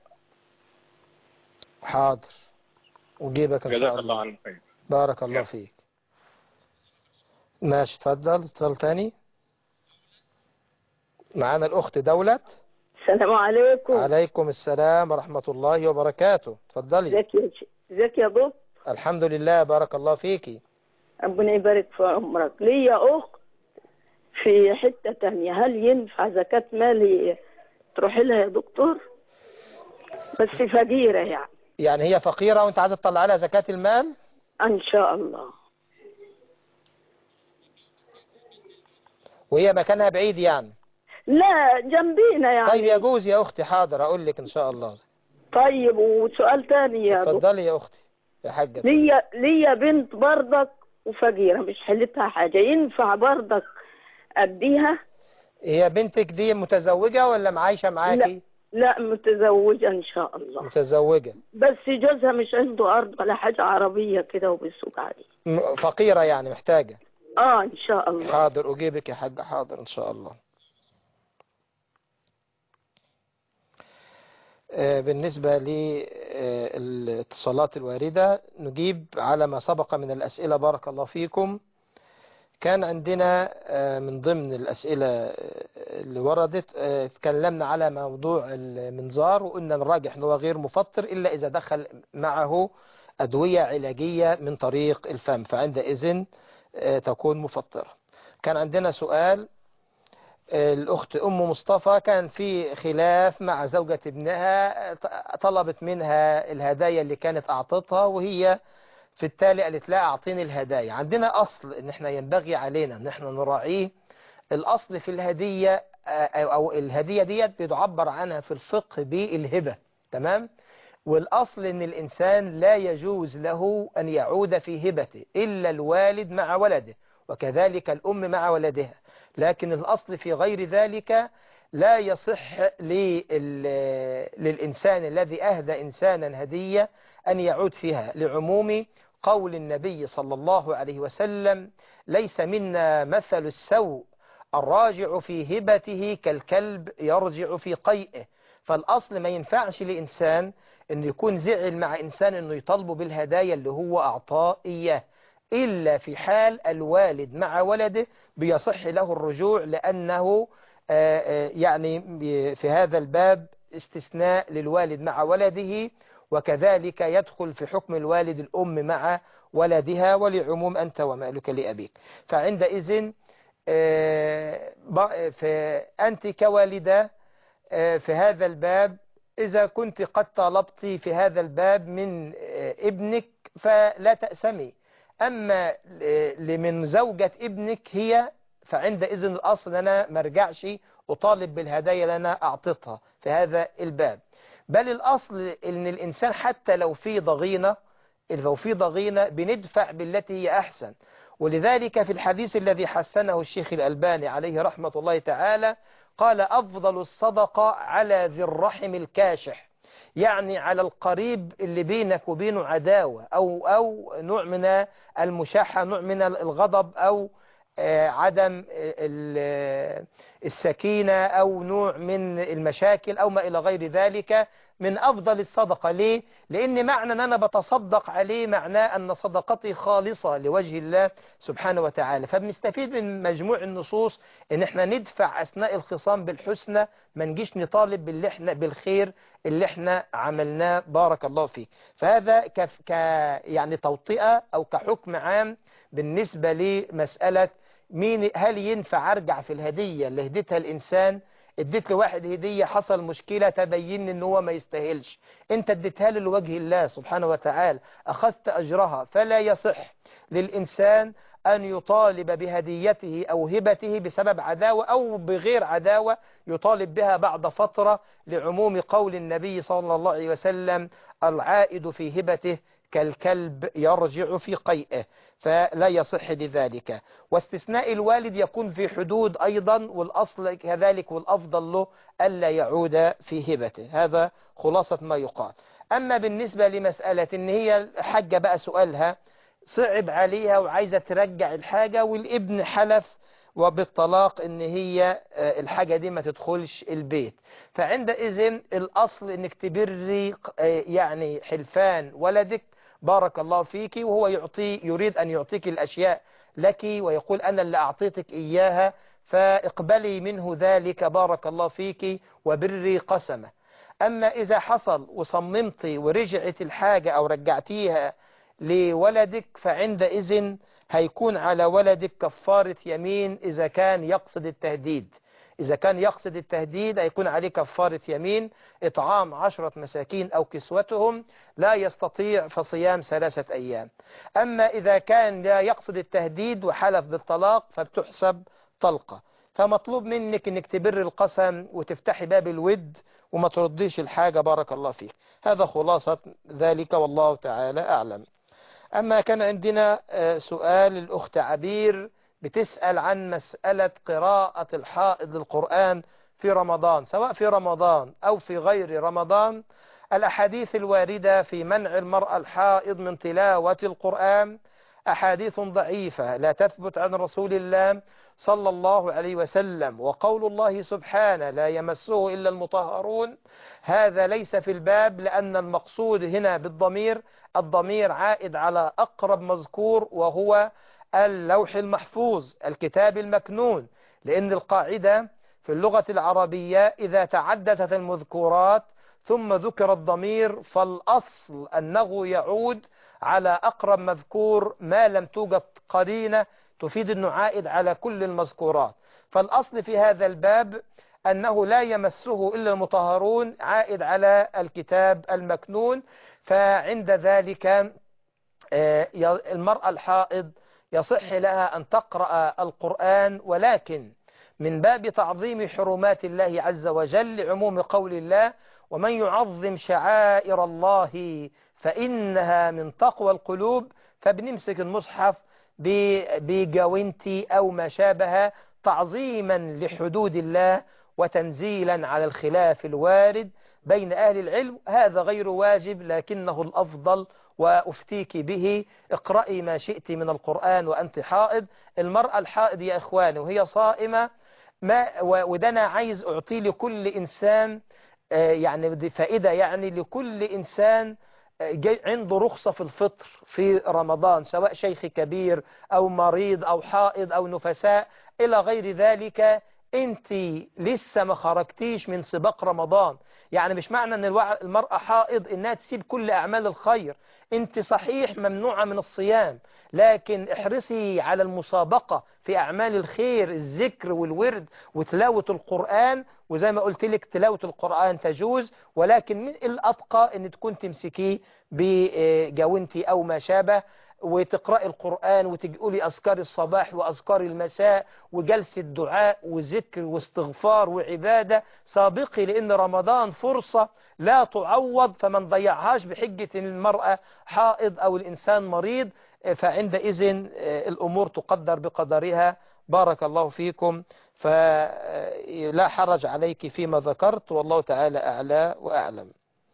حاضر أجيبك إن جزاك شاء الله الله عنك خير بارك الله فيك ماشي اتفضل اتصال تاني معانا الأخت دولت السلام عليكم عليكم السلام ورحمة الله وبركاته اتفضلي ازيك يا ش- ازيك يا دكتور الحمد لله بارك الله فيكي ربنا يبارك في عمرك ليا اخت في حتة تانية هل ينفع زكاة مالي تروح لها يا دكتور بس فقيرة يعني يعني هي فقيرة وانت عايزة تطلع لها زكاة المال ان شاء الله وهي مكانها بعيد يعني لا جنبينا يعني طيب يجوز يا أختي حاضر أقول لك إن شاء الله طيب وسؤال تاني يا دكتور اتفضلي يا أختي يا حاجة ليا ليا بنت برضك وفقيرة مش حلتها حاجة ينفع برضك أديها هي بنتك دي متزوجة ولا معايشة معاكي لا متزوجة إن شاء الله متزوجة بس جوزها مش عنده أرض ولا حاجة عربية كده وبيسوق عليه م- فقيرة يعني محتاجة اه ان شاء الله حاضر أجيبك يا حاجة حاضر إن شاء الله آه، بالنسبة للاتصالات الواردة نجيب على ما سبق من الأسئلة بارك الله فيكم كان عندنا آه، من ضمن الأسئلة آه، اللي وردت آه، تكلمنا على موضوع المنظار وقلنا الراجح أنه غير مفطر إلا إذا دخل معه أدوية علاجية من طريق الفم فعندئذ آه، تكون مفطرة كان عندنا سؤال آه، الأخت أم مصطفى كان في خلاف مع زوجة ابنها آه، طلبت منها الهدايا اللي كانت أعطتها وهي في التالي قالت لا أعطيني الهدايا عندنا أصل إن إحنا ينبغي علينا إن إحنا نراعيه الأصل في الهدية آه، أو أو الهدية ديت بيعبر عنها في الفقه بالهبة تمام والأصل إن الإنسان لا يجوز له أن يعود في هبته إلا الوالد مع ولده وكذلك الأم مع ولدها لكن الأصل في غير ذلك لا يصح لل- للإنسان الذي أهدى إنسانا هدية أن يعود فيها لعموم قول النبي صلى الله عليه وسلم ليس منا مثل السوء الراجع في هبته كالكلب يرجع في قيئه فالأصل ما ينفعش لإنسان أن يكون زعل مع إنسان أنه يطالبه بالهدايا اللي هو أعطاه إياه إلا في حال الوالد مع ولده بيصح له الرجوع لأنه آه، آه، يعني في هذا الباب استثناء للوالد مع ولده وكذلك يدخل في حكم الوالد الأم مع ولدها ولعموم أنت ومالك لأبيك فعندئذ آه، ب- فأنت كوالدة آه، في هذا الباب إذا كنت قد طالبت في هذا الباب من آه، ابنك فلا تأسمي أما ل- لمن زوجة ابنك هي فعندئذ الأصل أنا مرجعش أطالب بالهدايا اللي أنا أعطيتها في هذا الباب بل الأصل أن الإنسان حتى لو في ضغينة لو في ضغينة بندفع بالتي هي أحسن ولذلك في الحديث الذي حسنه الشيخ الألباني عليه رحمة الله تعالى قال أفضل الصدقة على ذي الرحم الكاشح يعني على القريب اللي بينك وبينه عداوة أو, أو نوع من المشاحة نوع من الغضب أو آه، عدم ال- السكينة أو نوع من المشاكل أو ما إلى غير ذلك من أفضل الصدقة ليه؟ لأن معنى أن أنا بتصدق عليه معناه أن صدقتي خالصة لوجه الله سبحانه وتعالى فبنستفيد من مجموع النصوص أن احنا ندفع أثناء الخصام بالحسنى ما نجيش نطالب باللي احنا بالخير اللي احنا عملناه بارك الله فيك فهذا ك ك يعني توطئة أو كحكم عام بالنسبة لمسألة مين هل ينفع أرجع في الهدية اللي هديتها الإنسان اديت لواحد هدية حصل مشكلة تبين ان هو ما يستاهلش انت اديتها له لوجه الله سبحانه وتعالى اخذت اجرها فلا يصح للانسان ان يطالب بهديته او هبته بسبب عداوة او بغير عداوة يطالب بها بعد فترة لعموم قول النبي صلى الله عليه وسلم العائد في هبته كالكلب يرجع في قيئه فلا يصح لذلك واستثناء الوالد يكون في حدود أيضا والأصل كذلك والأفضل له ألا يعود في هبته هذا خلاصة ما يقال أما بالنسبة لمسألة إن هي حاجة بقى سؤالها صعب عليها وعايزة ترجع الحاجة والابن حلف وبالطلاق ان هي آه، الحاجة دي ما تدخلش البيت فعندئذ الاصل انك تبري آه، يعني حلفان ولدك بارك الله فيك وهو يعطي يريد ان يعطيك الاشياء لك ويقول انا اللي اعطيتك اياها فاقبلي منه ذلك بارك الله فيك وبري قسمه اما اذا حصل وصممتي ورجعت الحاجة او رجعتيها لولدك فعندئذ هيكون على ولدك كفارة يمين إذا كان يقصد التهديد إذا كان يقصد التهديد هيكون عليه كفارة يمين إطعام عشرة مساكين أو كسوتهم لا يستطيع فصيام ثلاثة أيام أما إذا كان لا يقصد التهديد وحلف بالطلاق فبتحسب طلقة فمطلوب منك انك تبر القسم وتفتحي باب الود وما ترديش الحاجة بارك الله فيك هذا خلاصة ذلك والله تعالى أعلم أما كان عندنا آه، سؤال الأخت عبير بتسأل عن مسألة قراءة الحائض القرآن في رمضان سواء في رمضان أو في غير رمضان الأحاديث الواردة في منع المرأة الحائض من تلاوة القرآن أحاديث ضعيفة لا تثبت عن رسول الله صلى الله عليه وسلم وقول الله سبحانه لا يمسه إلا المطهرون هذا ليس في الباب لأن المقصود هنا بالضمير الضمير عائد على أقرب مذكور وهو اللوح المحفوظ الكتاب المكنون لأن القاعدة في اللغة العربية إذا تعددت المذكورات ثم ذكر الضمير فالأصل أنه يعود على أقرب مذكور ما لم توجد قرينة تفيد أنه عائد على كل المذكورات فالأصل في هذا الباب أنه لا يمسه إلا المطهرون عائد على الكتاب المكنون فعند ذلك آه، ي- المرأة الحائض يصح لها أن تقرأ القرآن ولكن من باب تعظيم حرمات الله عز وجل لعموم قول الله ومن يعظم شعائر الله فإنها من تقوى القلوب فبنمسك المصحف ب- بجوانتي أو ما شابه تعظيما لحدود الله وتنزيلا على الخلاف الوارد بين أهل العلم هذا غير واجب لكنه الأفضل وأفتيك به اقرأي ما شئت من القرآن وأنت حائض المرأة الحائض يا إخواني وهي صائمة ما وده أنا عايز أعطي لكل إنسان آه، يعني دي فائدة يعني لكل إنسان آه، جاي- عنده رخصة في الفطر في رمضان سواء شيخ كبير أو مريض أو حائض أو نفساء إلى غير ذلك أنت لسه ما خرجتيش من سباق رمضان يعني مش معنى أن الوع- المرأة حائض إنها تسيب كل أعمال الخير أنت صحيح ممنوعة من الصيام لكن احرصي على المسابقة في أعمال الخير الذكر والورد وتلاوة القرآن وزي ما قلت لك تلاوة القرآن تجوز ولكن من الأتقى أن تكون تمسكيه بجاونتي أو ما شابه وتقرأي القرآن وتقولي أذكار الصباح وأذكار المساء وجلسة دعاء وذكر واستغفار وعبادة سابقي لأن رمضان فرصة لا تعوض فمن ضيعهاش بحجة إن المرأة حائض أو الإنسان مريض فعندئذ الأمور تقدر بقدرها بارك الله فيكم فلا حرج عليك فيما ذكرت والله تعالى أعلى وأعلم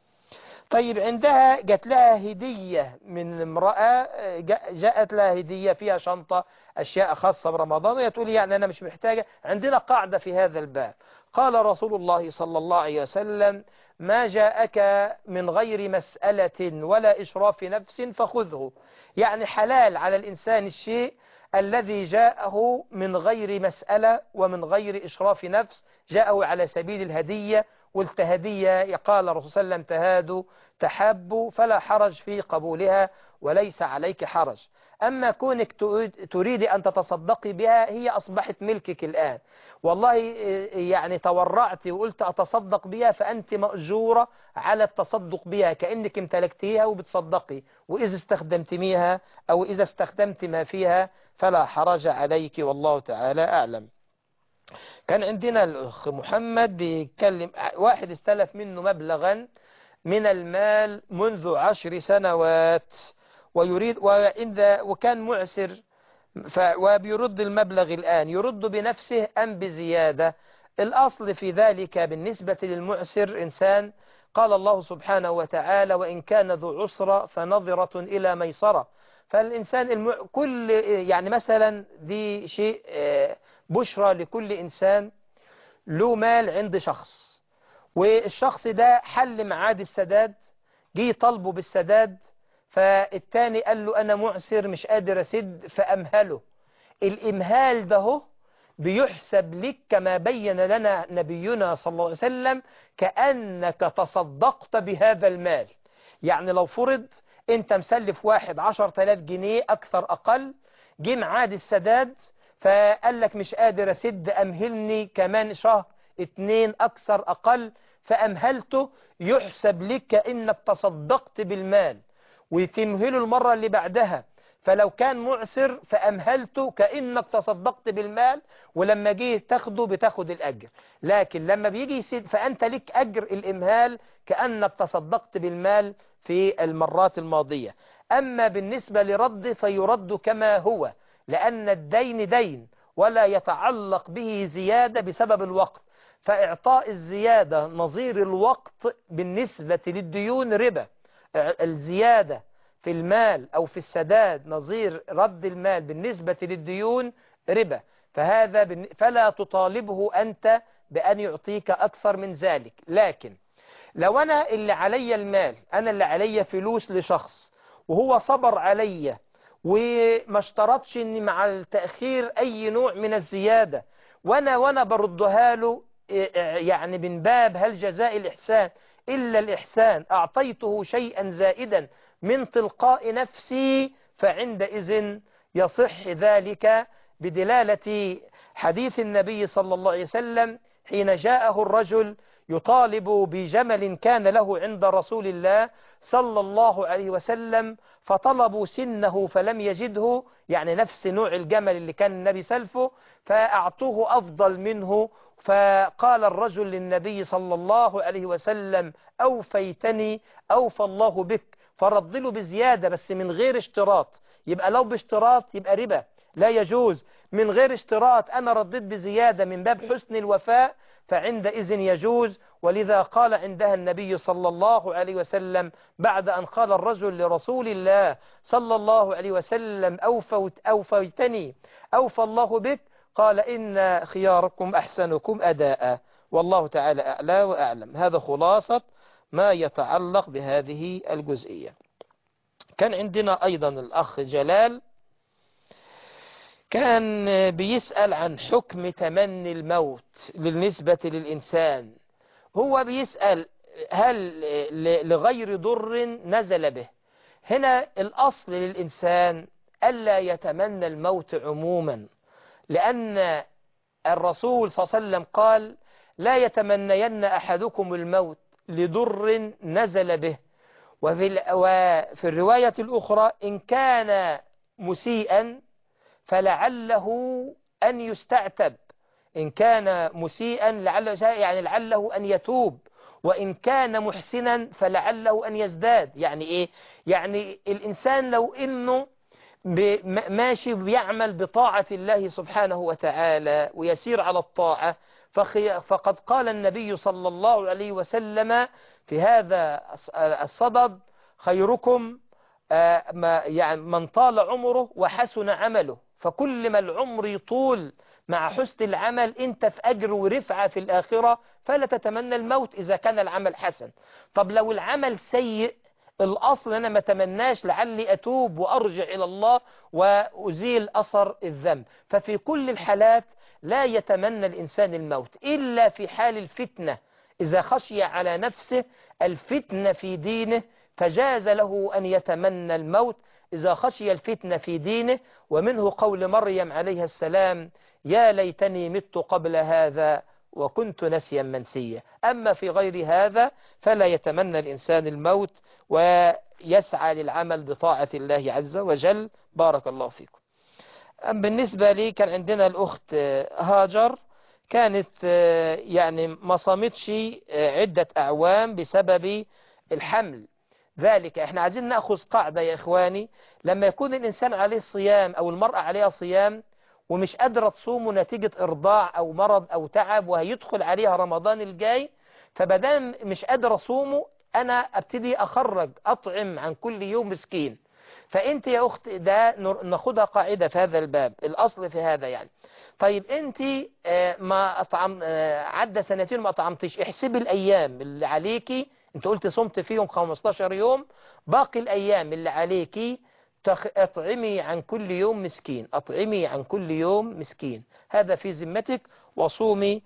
طيب عندها جات لها هدية من امرأة جاء- جاءت لها هدية فيها شنطة أشياء خاصة برمضان وهي تقول يعني أنا مش محتاجة عندنا قاعدة في هذا الباب قال رسول الله صلى الله عليه وسلم ما جاءك من غير مسألة ولا إشراف نفس فخذه يعني حلال على الإنسان الشيء الذي جاءه من غير مسألة ومن غير إشراف نفس جاءه على سبيل الهدية والتهدية قال الرسول صلى الله عليه وسلم تهادوا تحابوا فلا حرج في قبولها وليس عليك حرج أما كونك تريد- تريد أن تتصدقي بها هي أصبحت ملكك الآن والله يعني تورعت وقلت أتصدق بها فأنت مأجورة على التصدق بها كأنك امتلكتيها وبتصدقي وإذا استخدمتميها أو إذا استخدمت ما فيها فلا حرج عليك والله تعالى أعلم كان عندنا الأخ محمد بيتكلم واحد استلف منه مبلغا من المال منذ عشر سنوات ويريد وعند وكان معسر ف وبيرد المبلغ الآن يرد بنفسه أم بزيادة الأصل في ذلك بالنسبة للمعسر إنسان قال الله سبحانه وتعالى وإن كان ذو عسرة فنظرة إلى ميسرة فالإنسان الم... كل يعني مثلا دي شيء آه، بشرى لكل إنسان له مال عند شخص والشخص ده حل معاد السداد جه طلبه بالسداد فالتاني قال له أنا معسر مش قادر أسد فأمهله الإمهال ده هو بيحسب لك كما بين لنا نبينا صلى الله عليه وسلم كأنك تصدقت بهذا المال يعني لو فرض انت مسلف واحد عشر تلاف جنيه أكثر أقل جه معاد السداد فقال لك مش قادر أسد أمهلني كمان شهر اتنين أكثر أقل فأمهلته يحسب لك كأنك تصدقت بالمال وتمهله المرة اللي بعدها فلو كان معسر فأمهلته كأنك تصدقت بالمال ولما جه تاخده بتاخد الأجر لكن لما بيجي يسد فأنت لك أجر الإمهال كأنك تصدقت بالمال في المرات الماضية أما بالنسبة لرد فيرد كما هو لأن الدين دين ولا يتعلق به زيادة بسبب الوقت فإعطاء الزيادة نظير الوقت بالنسبة للديون ربا الزيادة في المال أو في السداد نظير رد المال بالنسبة للديون ربا فهذا بن- فلا تطالبه أنت بأن يعطيك أكثر من ذلك لكن لو أنا اللي علي المال أنا اللي علي فلوس لشخص وهو صبر علي وما اشترطش اني مع التأخير اي نوع من الزيادة وانا وانا بردها له إيه، يعني من باب هل جزاء الاحسان الا الاحسان اعطيته شيئا زائدا من تلقاء نفسي فعندئذ يصح ذلك بدلالة حديث النبي صلى الله عليه وسلم حين جاءه الرجل يطالب بجمل كان له عند رسول الله صلى الله عليه وسلم فطلبوا سنه فلم يجده يعني نفس نوع الجمل اللي كان النبي سلفه فأعطوه أفضل منه فقال الرجل للنبي صلى الله عليه وسلم أوفيتني أوفى الله بك فرد له بزيادة بس من غير اشتراط يبقى لو باشتراط يبقى ربا لا يجوز من غير اشتراط أنا رديت بزيادة من باب حسن الوفاء فعندئذ يجوز ولذا قال عندها النبي صلى الله عليه وسلم بعد أن قال الرجل لرسول الله صلى الله عليه وسلم أوفوت أوفيتني أوفى الله بك قال إن خياركم أحسنكم أداء والله تعالى أعلى وأعلم هذا خلاصة ما يتعلق بهذه الجزئية كان عندنا أيضا الأخ جلال كان بيسأل عن حكم تمني الموت بالنسبة للإنسان هو بيسأل هل لغير ضر نزل به هنا الأصل للإنسان ألا يتمنى الموت عموما لأن الرسول صلى الله عليه وسلم قال لا يتمنين أحدكم الموت لضر نزل به وفي, وفي الرواية الأخرى إن كان مسيئا فلعله أن يستعتب إن كان مسيئا لعله يعني لعله أن يتوب وإن كان محسنا فلعله أن يزداد يعني إيه يعني الإنسان لو إنه ماشي بيعمل بطاعة الله سبحانه وتعالى ويسير على الطاعة فقد قال النبي صلى الله عليه وسلم في هذا الصدد خيركم يعني من طال عمره وحسن عمله فكل ما العمر يطول مع حسن العمل انت في أجر ورفعة في الآخرة فلا تتمنى الموت إذا كان العمل حسن طب لو العمل سيء الأصل أنا ما تمناش لعلي أتوب وأرجع إلى الله وأزيل أثر الذنب ففي كل الحالات لا يتمنى الإنسان الموت إلا في حال الفتنة إذا خشي على نفسه الفتنة في دينه فجاز له أن يتمنى الموت إذا خشي الفتنة في دينه ومنه قول مريم عليه السلام يا ليتني مت قبل هذا وكنت نسيا منسيا أما في غير هذا فلا يتمنى الإنسان الموت ويسعى للعمل بطاعة الله عز وجل بارك الله فيكم بالنسبة لي كان عندنا الأخت هاجر كانت يعني ما صامتش عدة أعوام بسبب الحمل ذلك احنا عايزين نأخذ قاعدة يا إخواني لما يكون الإنسان عليه صيام أو المرأة عليها صيام ومش قادرة تصوم نتيجة إرضاع أو مرض أو تعب وهيدخل عليها رمضان الجاي فبدام مش قادرة أصومه أنا أبتدي أخرج أطعم عن كل يوم مسكين فأنت يا أخت ده ناخدها قاعدة في هذا الباب الأصل في هذا يعني طيب أنت ما أطعم عدى سنتين ما أطعمتش احسبي الأيام اللي عليكي أنت قلت صمت فيهم 15 يوم باقي الأيام اللي عليكي اطعمي عن كل يوم مسكين اطعمي عن كل يوم مسكين هذا في ذمتك وصومي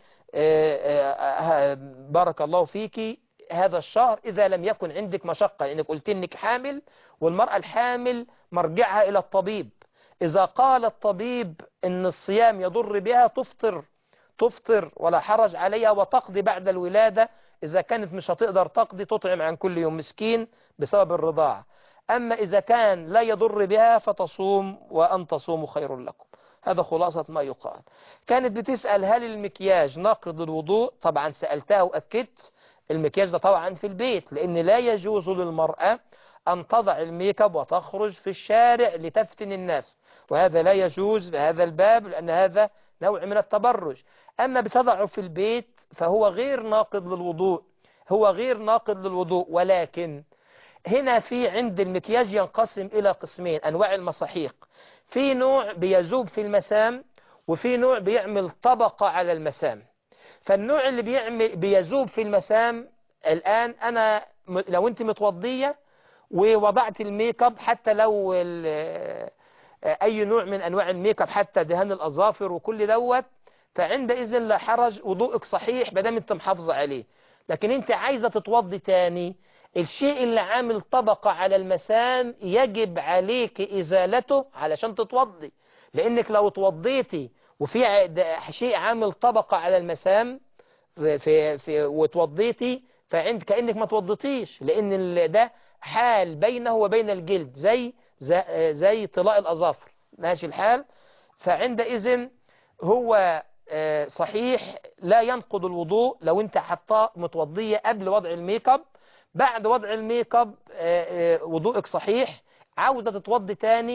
بارك الله فيك هذا الشهر إذا لم يكن عندك مشقة لأنك قلت إنك حامل والمرأة الحامل مرجعها إلى الطبيب إذا قال الطبيب إن الصيام يضر بها تفطر تفطر ولا حرج عليها وتقضي بعد الولادة إذا كانت مش هتقدر تقضي تطعم عن كل يوم مسكين بسبب الرضاعة أما إذا كان لا يضر بها فتصوم وأن تصوموا خير لكم هذا خلاصة ما يقال كانت بتسأل هل المكياج ناقض الوضوء طبعا سألتها وأكدت المكياج ده طبعا في البيت لأن لا يجوز للمرأة أن تضع الميك اب وتخرج في الشارع لتفتن الناس وهذا لا يجوز بهذا الباب لأن هذا نوع من التبرج أما بتضعه في البيت فهو غير ناقض للوضوء هو غير ناقض للوضوء ولكن هنا في عند المكياج ينقسم إلى قسمين أنواع المصاحيق في نوع بيذوب في المسام وفي نوع بيعمل طبقة على المسام فالنوع اللي بيعمل بيذوب في المسام الآن أنا لو أنت متوضية ووضعت الميك اب حتى لو أي نوع من أنواع الميك اب حتى دهان الأظافر وكل دوت فعندئذ لا حرج وضوءك صحيح بدام أنت محافظة عليه لكن أنت عايزة تتوضي تاني الشيء اللي عامل طبقة على المسام يجب عليك إزالته علشان تتوضي لأنك لو توضيتي وفي شيء عامل طبقة على المسام في في وتوضيتي فعند كأنك ما توضيتيش لأن ده حال بينه وبين الجلد زي زي, زي طلاء الأظافر ماشي الحال فعندئذ هو صحيح لا ينقض الوضوء لو انت حطاه متوضية قبل وضع الميك اب بعد وضع الميك اب وضوءك صحيح عاوزة تتوضي تاني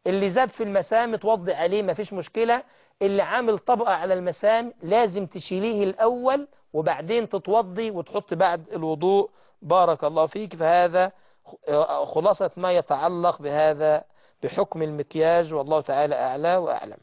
اللي زاد في المسام توضي عليه مفيش مشكلة اللي عامل طبقة على المسام لازم تشيليه الأول وبعدين تتوضي وتحط بعد الوضوء بارك الله فيك فهذا خلاصة ما يتعلق بهذا بحكم المكياج والله تعالى أعلى وأعلم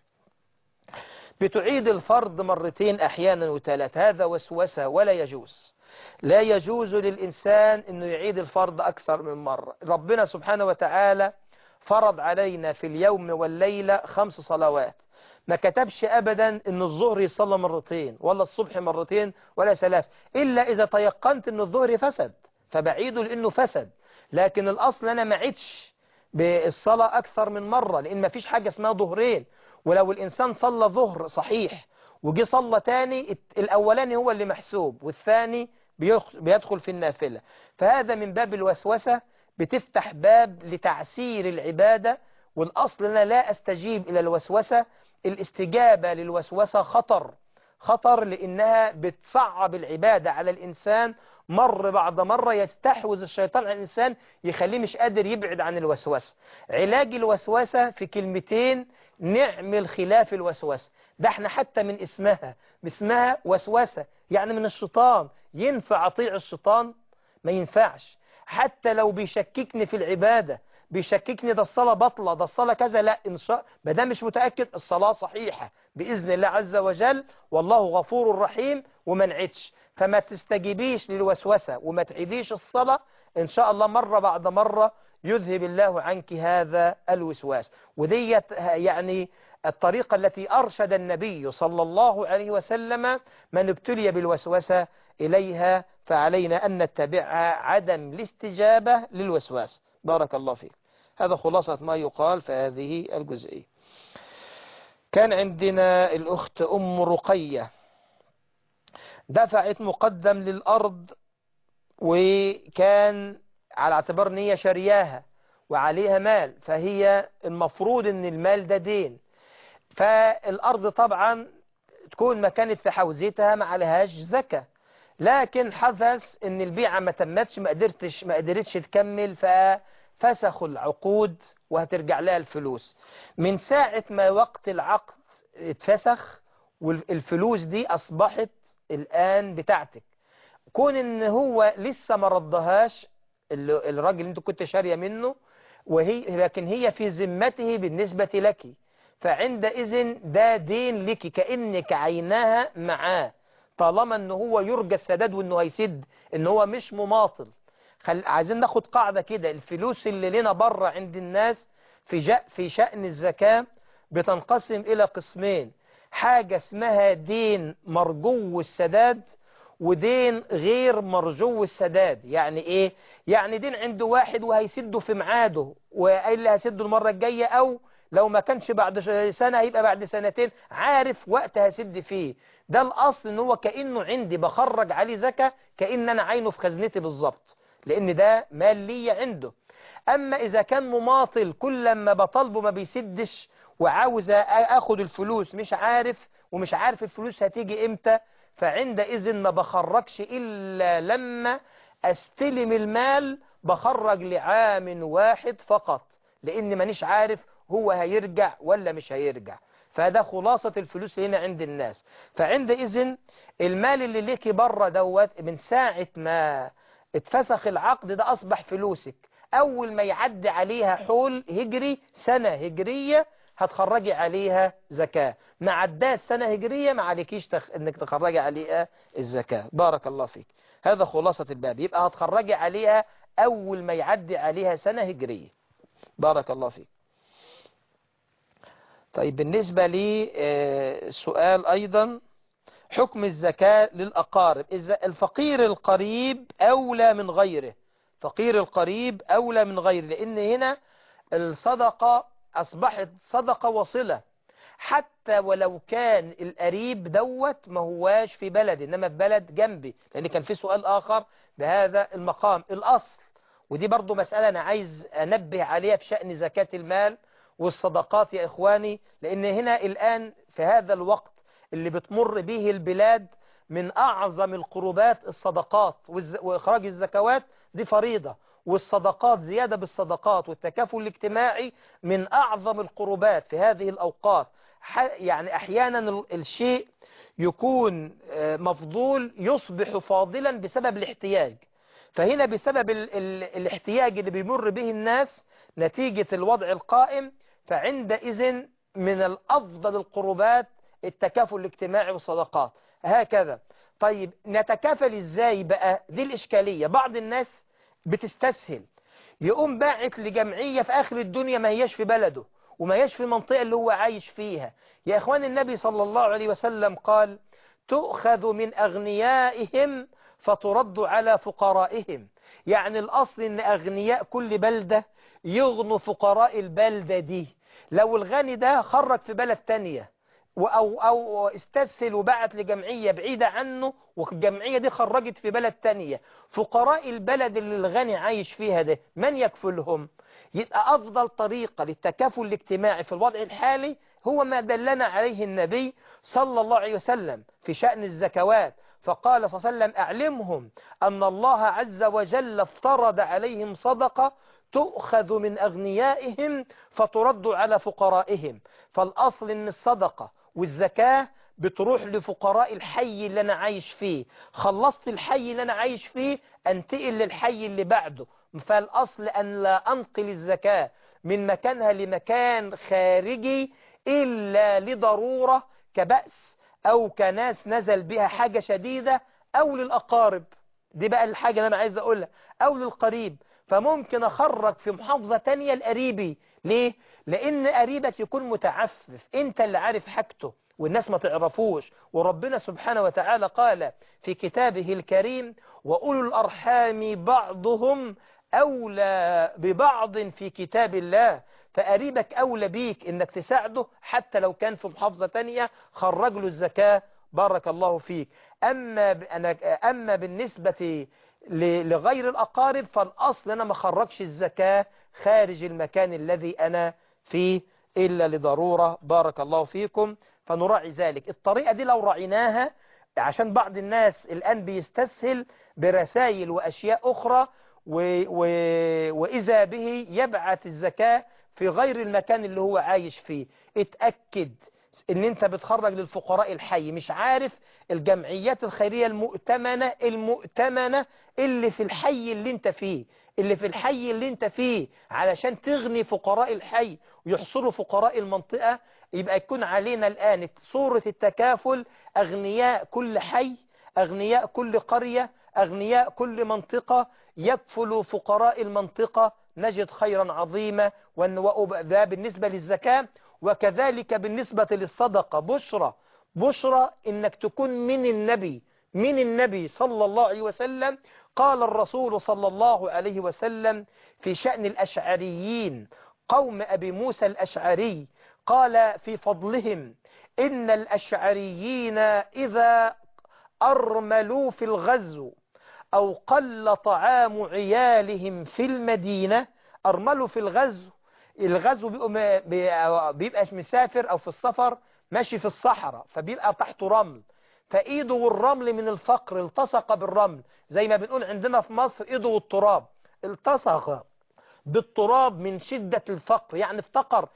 بتعيد الفرض مرتين أحيانا وثلاث هذا وسوسة ولا يجوز لا يجوز للإنسان أنه يعيد الفرض أكثر من مرة ربنا سبحانه وتعالى فرض علينا في اليوم والليلة خمس صلوات ما كتبش أبدا أن الظهر يصلى مرتين ولا الصبح مرتين ولا ثلاث إلا إذا تيقنت أن الظهر فسد فبعيده لأنه فسد لكن الأصل أنا ما عدش بالصلاة أكثر من مرة لأن ما فيش حاجة اسمها ظهرين ولو الإنسان صلى ظهر صحيح وجي صلى تاني الأولاني هو اللي محسوب والثاني بيدخل في النافلة فهذا من باب الوسوسة بتفتح باب لتعسير العبادة والأصل أنا لا أستجيب إلى الوسوسة الاستجابة للوسوسة خطر خطر لأنها بتصعب العبادة على الإنسان مر بعد مرة يستحوذ الشيطان على الإنسان يخليه مش قادر يبعد عن الوسوسة علاج الوسوسة في كلمتين نعمل خلاف الوسوسة ده احنا حتى من اسمها اسمها وسوسة يعني من الشيطان ينفع أطيع الشيطان ما ينفعش حتى لو بيشككني في العبادة بيشككني ده الصلاة بطلة ده الصلاة كذا لا إن شاء ما دام مش متأكد الصلاة صحيحة بإذن الله عز وجل والله غفور رحيم وما نعدش فما تستجيبيش للوسوسة وما تعيديش الصلاة إن شاء الله مرة بعد مرة يذهب الله عنك هذا الوسواس وديت يعني الطريقة التي أرشد النبي صلى الله عليه وسلم من ابتلي بالوسوسة إليها فعلينا أن نتبعها عدم الاستجابة للوسواس بارك الله فيك هذا خلاصة ما يقال في هذه الجزئية كان عندنا الأخت أم رقية دفعت مقدم للأرض وكان على اعتبار ان هي شرياها وعليها مال فهي المفروض ان المال ده دين فالأرض طبعا تكون ما كانت في حوزتها ما عليهاش زكاة لكن حدث ان البيعة ما تمتش ما قدرتش ما قدرتش تكمل ففسخوا العقود وهترجع لها الفلوس من ساعة ما وقت العقد اتفسخ والفلوس دي أصبحت الآن بتاعتك كون ان هو لسه ما ردهاش الراجل اللي انت كنت شارية منه وهي لكن هي في ذمته بالنسبة لك فعندئذ ده دين لك كأنك عيناها معاه طالما ان هو يرجى السداد وانه هيسد ان هو مش مماطل خل... عايزين ناخد قاعدة كده الفلوس اللي لنا بره عند الناس في جاء في شأن الزكاة بتنقسم الى قسمين حاجة اسمها دين مرجو السداد ودين غير مرجو السداد يعني ايه يعني دين عنده واحد وهيسده في ميعاده وقال لي هسده المرة الجاية او لو ما كانش بعد سنة هيبقى بعد سنتين عارف وقت هسد فيه ده الاصل ان هو كأنه عندي بخرج عليه زكاة كأن انا عينه في خزنتي بالظبط لان ده مال لي عنده اما اذا كان مماطل كل ما بطالبه ما بيسدش وعاوز اخد الفلوس مش عارف ومش عارف الفلوس هتيجي امتى فعندئذ ما بخرجش إلا لما أستلم المال بخرج لعام واحد فقط لأن مانيش عارف هو هيرجع ولا مش هيرجع فده خلاصة الفلوس هنا عند الناس فعندئذ المال اللي ليكي بره دوت من ساعة ما اتفسخ العقد ده أصبح فلوسك أول ما يعدي عليها حول هجري سنة هجرية هتخرجي عليها زكاة ما عدات سنة هجرية ما عليكيش تخ... انك تخرجي عليها الزكاة بارك الله فيك هذا خلاصة الباب يبقى هتخرجي عليها اول ما يعدي عليها سنة هجرية بارك الله فيك طيب بالنسبة لي سؤال ايضا حكم الزكاة للأقارب الفقير القريب أولى من غيره فقير القريب أولى من غيره لأن هنا الصدقة أصبحت صدقة وصلة حتى ولو كان القريب دوت ما هواش في بلد إنما في بلد جنبي لأن كان في سؤال آخر بهذا المقام الأصل ودي برضو مسألة أنا عايز أنبه عليها في شأن زكاة المال والصدقات يا إخواني لأن هنا الآن في هذا الوقت اللي بتمر به البلاد من أعظم القربات الصدقات وإخراج الزكوات دي فريضة والصدقات زيادة بالصدقات والتكافل الاجتماعي من أعظم القربات في هذه الأوقات يعني أحيانا الشيء يكون مفضول يصبح فاضلا بسبب الاحتياج فهنا بسبب ال ال الاحتياج اللي بيمر به الناس نتيجة الوضع القائم فعندئذ من الأفضل القربات التكافل الاجتماعي والصدقات هكذا طيب نتكافل ازاي بقى دي الإشكالية بعض الناس بتستسهل يقوم باعت لجمعية في آخر الدنيا ما هياش في بلده وما هياش في المنطقة اللي هو عايش فيها يا إخوان النبي صلى الله عليه وسلم قال تؤخذ من أغنيائهم فترد على فقرائهم يعني الأصل أن أغنياء كل بلدة يغنوا فقراء البلدة دي لو الغني ده خرج في بلد تانية أو, أو استسهل وبعت لجمعية بعيدة عنه والجمعية دي خرجت في بلد تانية فقراء البلد اللي الغني عايش فيها ده من يكفلهم يبقى أفضل طريقة للتكافل الاجتماعي في الوضع الحالي هو ما دلنا عليه النبي صلى الله عليه وسلم في شأن الزكوات فقال صلى الله عليه وسلم أعلمهم أن الله عز وجل افترض عليهم صدقة تؤخذ من أغنيائهم فترد على فقرائهم فالأصل أن الصدقة والزكاة بتروح لفقراء الحي اللي أنا عايش فيه خلصت الحي اللي أنا عايش فيه أنتقل للحي اللي بعده فالأصل أن لا أنقل الزكاة من مكانها لمكان خارجي إلا لضرورة كبأس أو كناس نزل بها حاجة شديدة أو للأقارب دي بقى الحاجة اللي أنا عايز أقولها أو للقريب فممكن أخرج في محافظة تانية لقريبي ليه؟ لأن قريبك يكون متعفف أنت اللي عارف حاجته والناس ما تعرفوش وربنا سبحانه وتعالى قال في كتابه الكريم وأولو الأرحام بعضهم أولى ببعض في كتاب الله فقريبك أولى بيك إنك تساعده حتى لو كان في محافظة تانية خرج له الزكاة بارك الله فيك أما, أما بالنسبة لغير الأقارب فالأصل أنا ما خرجش الزكاة خارج المكان الذي أنا فيه إلا لضرورة بارك الله فيكم فنراعي ذلك الطريقة دي لو رعيناها عشان بعض الناس الآن بيستسهل برسائل وأشياء أخرى و... و... وإذا به يبعث الزكاة في غير المكان اللي هو عايش فيه اتأكد ان انت بتخرج للفقراء الحي مش عارف الجمعيات الخيرية المؤتمنة المؤتمنة اللي في الحي اللي انت فيه اللي في الحي اللي انت فيه علشان تغني فقراء الحي ويحصلوا فقراء المنطقة يبقى يكون علينا الآن صورة التكافل أغنياء كل حي أغنياء كل قرية أغنياء كل منطقة يكفل فقراء المنطقة نجد خيرا عظيما وده بالنسبة للزكاة وكذلك بالنسبة للصدقة بشرى بشرى انك تكون من النبي من النبي صلى الله عليه وسلم قال الرسول صلى الله عليه وسلم في شأن الأشعريين قوم أبي موسى الأشعري قال في فضلهم إن الأشعريين إذا أرملوا في الغزو أو قل طعام عيالهم في المدينة أرملوا في الغزو الغزو بيبقى مسافر أو في السفر ماشي في الصحراء فبيبقى تحته رمل فإيده والرمل من الفقر التصق بالرمل زي ما بنقول عندنا في مصر إيده والتراب التصق بالتراب من شدة الفقر يعني افتقر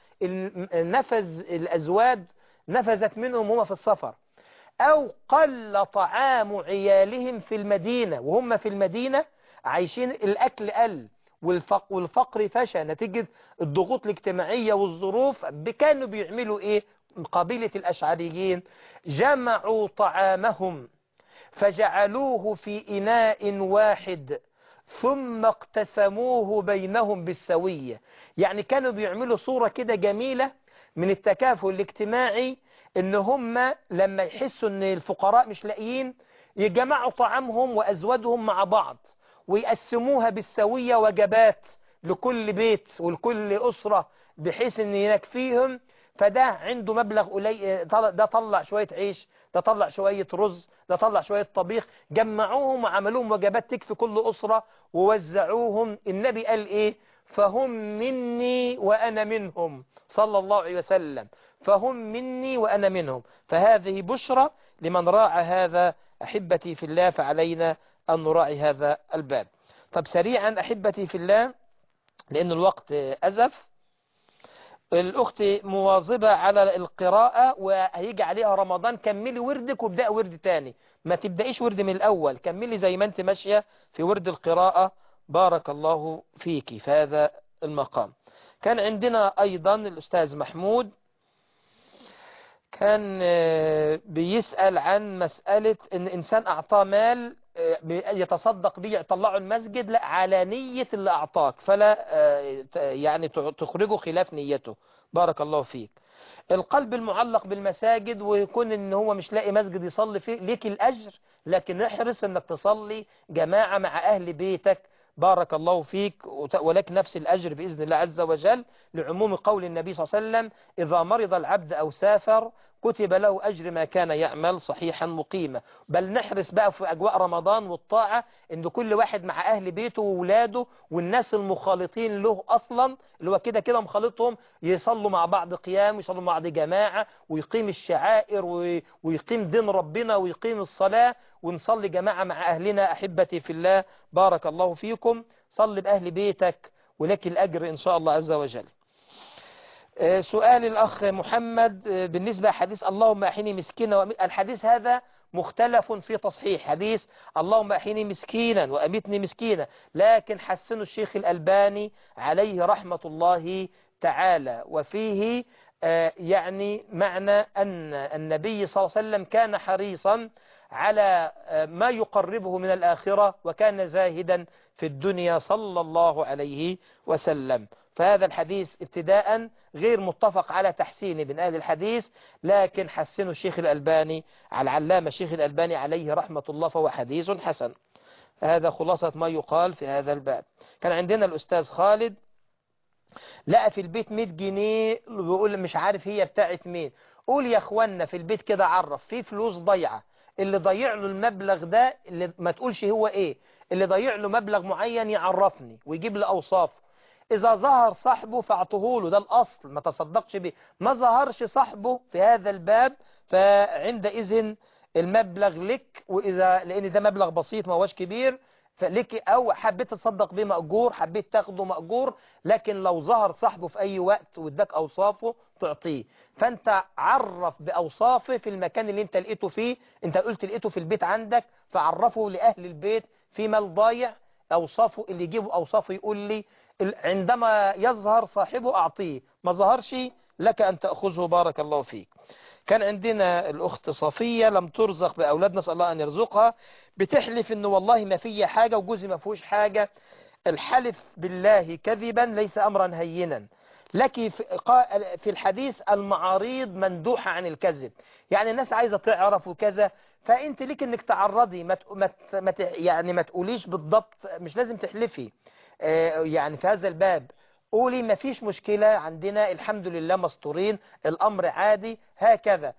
نفذ الأزواج نفذت منهم هما في السفر أو قل طعام عيالهم في المدينة وهم في المدينة عايشين الأكل قل والفقر, والفقر فشى نتيجة الضغوط الاجتماعية والظروف كانوا بيعملوا إيه قبيلة الأشعريين جمعوا طعامهم فجعلوه في إناء واحد ثم اقتسموه بينهم بالسوية يعني كانوا بيعملوا صورة كده جميلة من التكافل الاجتماعي ان هم لما يحسوا ان الفقراء مش لاقيين يجمعوا طعامهم وازواجهم مع بعض ويقسموها بالسوية وجبات لكل بيت ولكل أسرة بحيث ان يكفيهم فده عنده مبلغ قليل ده طلع شوية عيش ده طلع شوية رز ده طلع شوية طبيخ جمعوهم وعملوهم وجبات تكفي كل أسرة ووزعوهم النبي قال ايه فهم مني وأنا منهم صلى الله عليه وسلم فهم مني وأنا منهم فهذه بشرى لمن راعى هذا أحبتي في الله فعلينا أن نراعي هذا الباب طب سريعا أحبتي في الله لأن الوقت أزف الأخت مواظبة على القراءة وهيجي عليها رمضان كملي وردك وابدأ ورد تاني ما تبدأيش ورد من الأول كملي زي ما أنت ماشية في ورد القراءة بارك الله فيك في هذا المقام كان عندنا أيضا الأستاذ محمود كان بيسأل عن مسألة إن إنسان أعطاه مال يتصدق به يطلعه المسجد لا على نية اللي أعطاك فلا يعني تخرجه خلاف نيته بارك الله فيك القلب المعلق بالمساجد ويكون ان هو مش لاقي مسجد يصلي فيه ليك الأجر لكن احرص انك تصلي جماعة مع أهل بيتك بارك الله فيك ولك نفس الأجر بإذن الله عز وجل لعموم قول النبي صلى الله عليه وسلم إذا مرض العبد أو سافر كتب له أجر ما كان يعمل صحيحا مقيما بل نحرص بقى في أجواء رمضان والطاعة إن كل واحد مع أهل بيته وولاده والناس المخالطين له أصلا اللي هو كده كده مخالطهم يصلوا مع بعض قيام ويصلوا مع بعض جماعة ويقيم الشعائر ويقيم دين ربنا ويقيم الصلاة ونصلي جماعة مع أهلنا أحبتي في الله بارك الله فيكم صل بأهل بيتك ولك الأجر إن شاء الله عز وجل سؤال الأخ محمد بالنسبة حديث اللهم أحيني مسكينا الحديث هذا مختلف في تصحيح حديث اللهم أحيني مسكينا وأمتني مسكينا لكن حسن الشيخ الألباني عليه رحمة الله تعالى وفيه يعني معنى أن النبي صلى الله عليه وسلم كان حريصا على ما يقربه من الآخرة وكان زاهدا في الدنيا صلى الله عليه وسلم فهذا الحديث ابتداء غير متفق على تحسين من أهل الحديث لكن حسنه الشيخ الألباني على العلامة الشيخ الألباني عليه رحمة الله فهو حديث حسن هذا خلاصة ما يقال في هذا الباب كان عندنا الأستاذ خالد لقى في البيت 100 جنيه بيقول مش عارف هي بتاعت مين قول يا اخوانا في البيت كده عرف في فلوس ضيعة اللي ضيع له المبلغ ده اللي ما تقولش هو ايه اللي ضيع له مبلغ معين يعرفني ويجيب لي اوصافه إذا ظهر صاحبه فاعطه له ده الأصل ما تصدقش به ما ظهرش صاحبه في هذا الباب فعندئذ المبلغ لك وإذا لأن ده مبلغ بسيط ما هوش كبير فلك أو حبيت تصدق به مأجور حبيت تاخده مأجور لكن لو ظهر صاحبه في أي وقت واداك أوصافه تعطيه فأنت عرف بأوصافه في المكان اللي انت لقيته فيه انت قلت لقيته في البيت عندك فعرفه لأهل البيت في مال ضايع أوصافه اللي يجيبه أوصافه يقول لي عندما يظهر صاحبه أعطيه ما ظهرش لك أن تأخذه بارك الله فيك كان عندنا الأخت صفية لم ترزق بأولاد نسأل الله أن يرزقها بتحلف أنه والله ما فيه حاجة وجوزي ما فيهوش حاجة الحلف بالله كذبا ليس أمرا هينا لك في الحديث المعاريض مندوحة عن الكذب يعني الناس عايزة تعرف وكذا فأنت لك أنك تعرضي ما ما يعني ما تقوليش بالضبط مش لازم تحلفي يعني في هذا الباب قولي ما فيش مشكلة عندنا الحمد لله مستورين الأمر عادي هكذا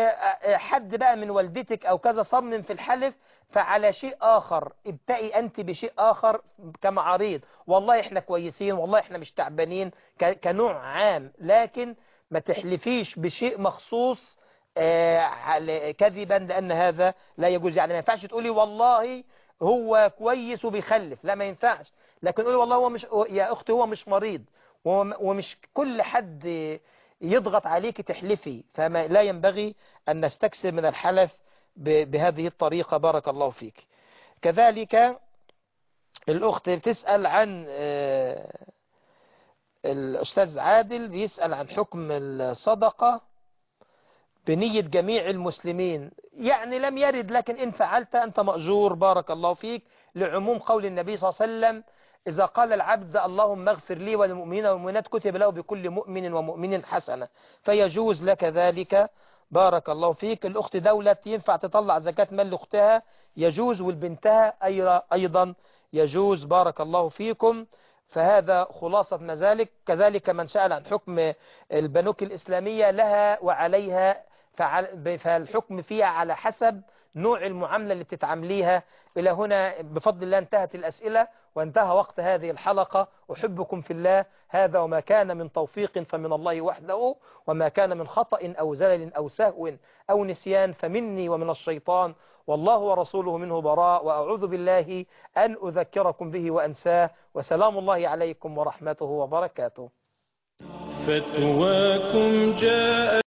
حد بقى من والدتك أو كذا صمم في الحلف فعلى شيء آخر ابتئي أنت بشيء آخر كمعاريض والله إحنا كويسين والله إحنا مش تعبانين كنوع عام لكن ما تحلفيش بشيء مخصوص كذبا لأن هذا لا يجوز يعني ما ينفعش تقولي والله هو كويس وبيخلف لا ما ينفعش لكن قولي والله هو مش يا أختي هو مش مريض ومش كل حد يضغط عليك تحلفي فما لا ينبغي أن نستكسر من الحلف بهذه الطريقة بارك الله فيك كذلك الأخت بتسأل عن الأستاذ عادل بيسأل عن حكم الصدقة بنية جميع المسلمين يعني لم يرد لكن إن فعلت أنت مأجور بارك الله فيك لعموم قول النبي صلى الله عليه وسلم إذا قال العبد اللهم اغفر لي وللمؤمنين والمؤمنات كتب له بكل مؤمن ومؤمن حسنة فيجوز لك ذلك بارك الله فيك الأخت دولة ينفع تطلع زكاة مال لأختها يجوز والبنتها أيضا يجوز بارك الله فيكم فهذا خلاصة ما ذلك كذلك من سأل عن حكم البنوك الإسلامية لها وعليها فالحكم فيها على حسب نوع المعاملة اللي بتتعامليها إلى هنا بفضل الله انتهت الأسئلة وانتهى وقت هذه الحلقة أحبكم في الله هذا وما كان من توفيق فمن الله وحده وما كان من خطأ أو زلل أو سهو أو نسيان فمني ومن الشيطان والله ورسوله منه براء وأعوذ بالله أن أذكركم به وأنساه وسلام الله عليكم ورحمته وبركاته فتواكم جاء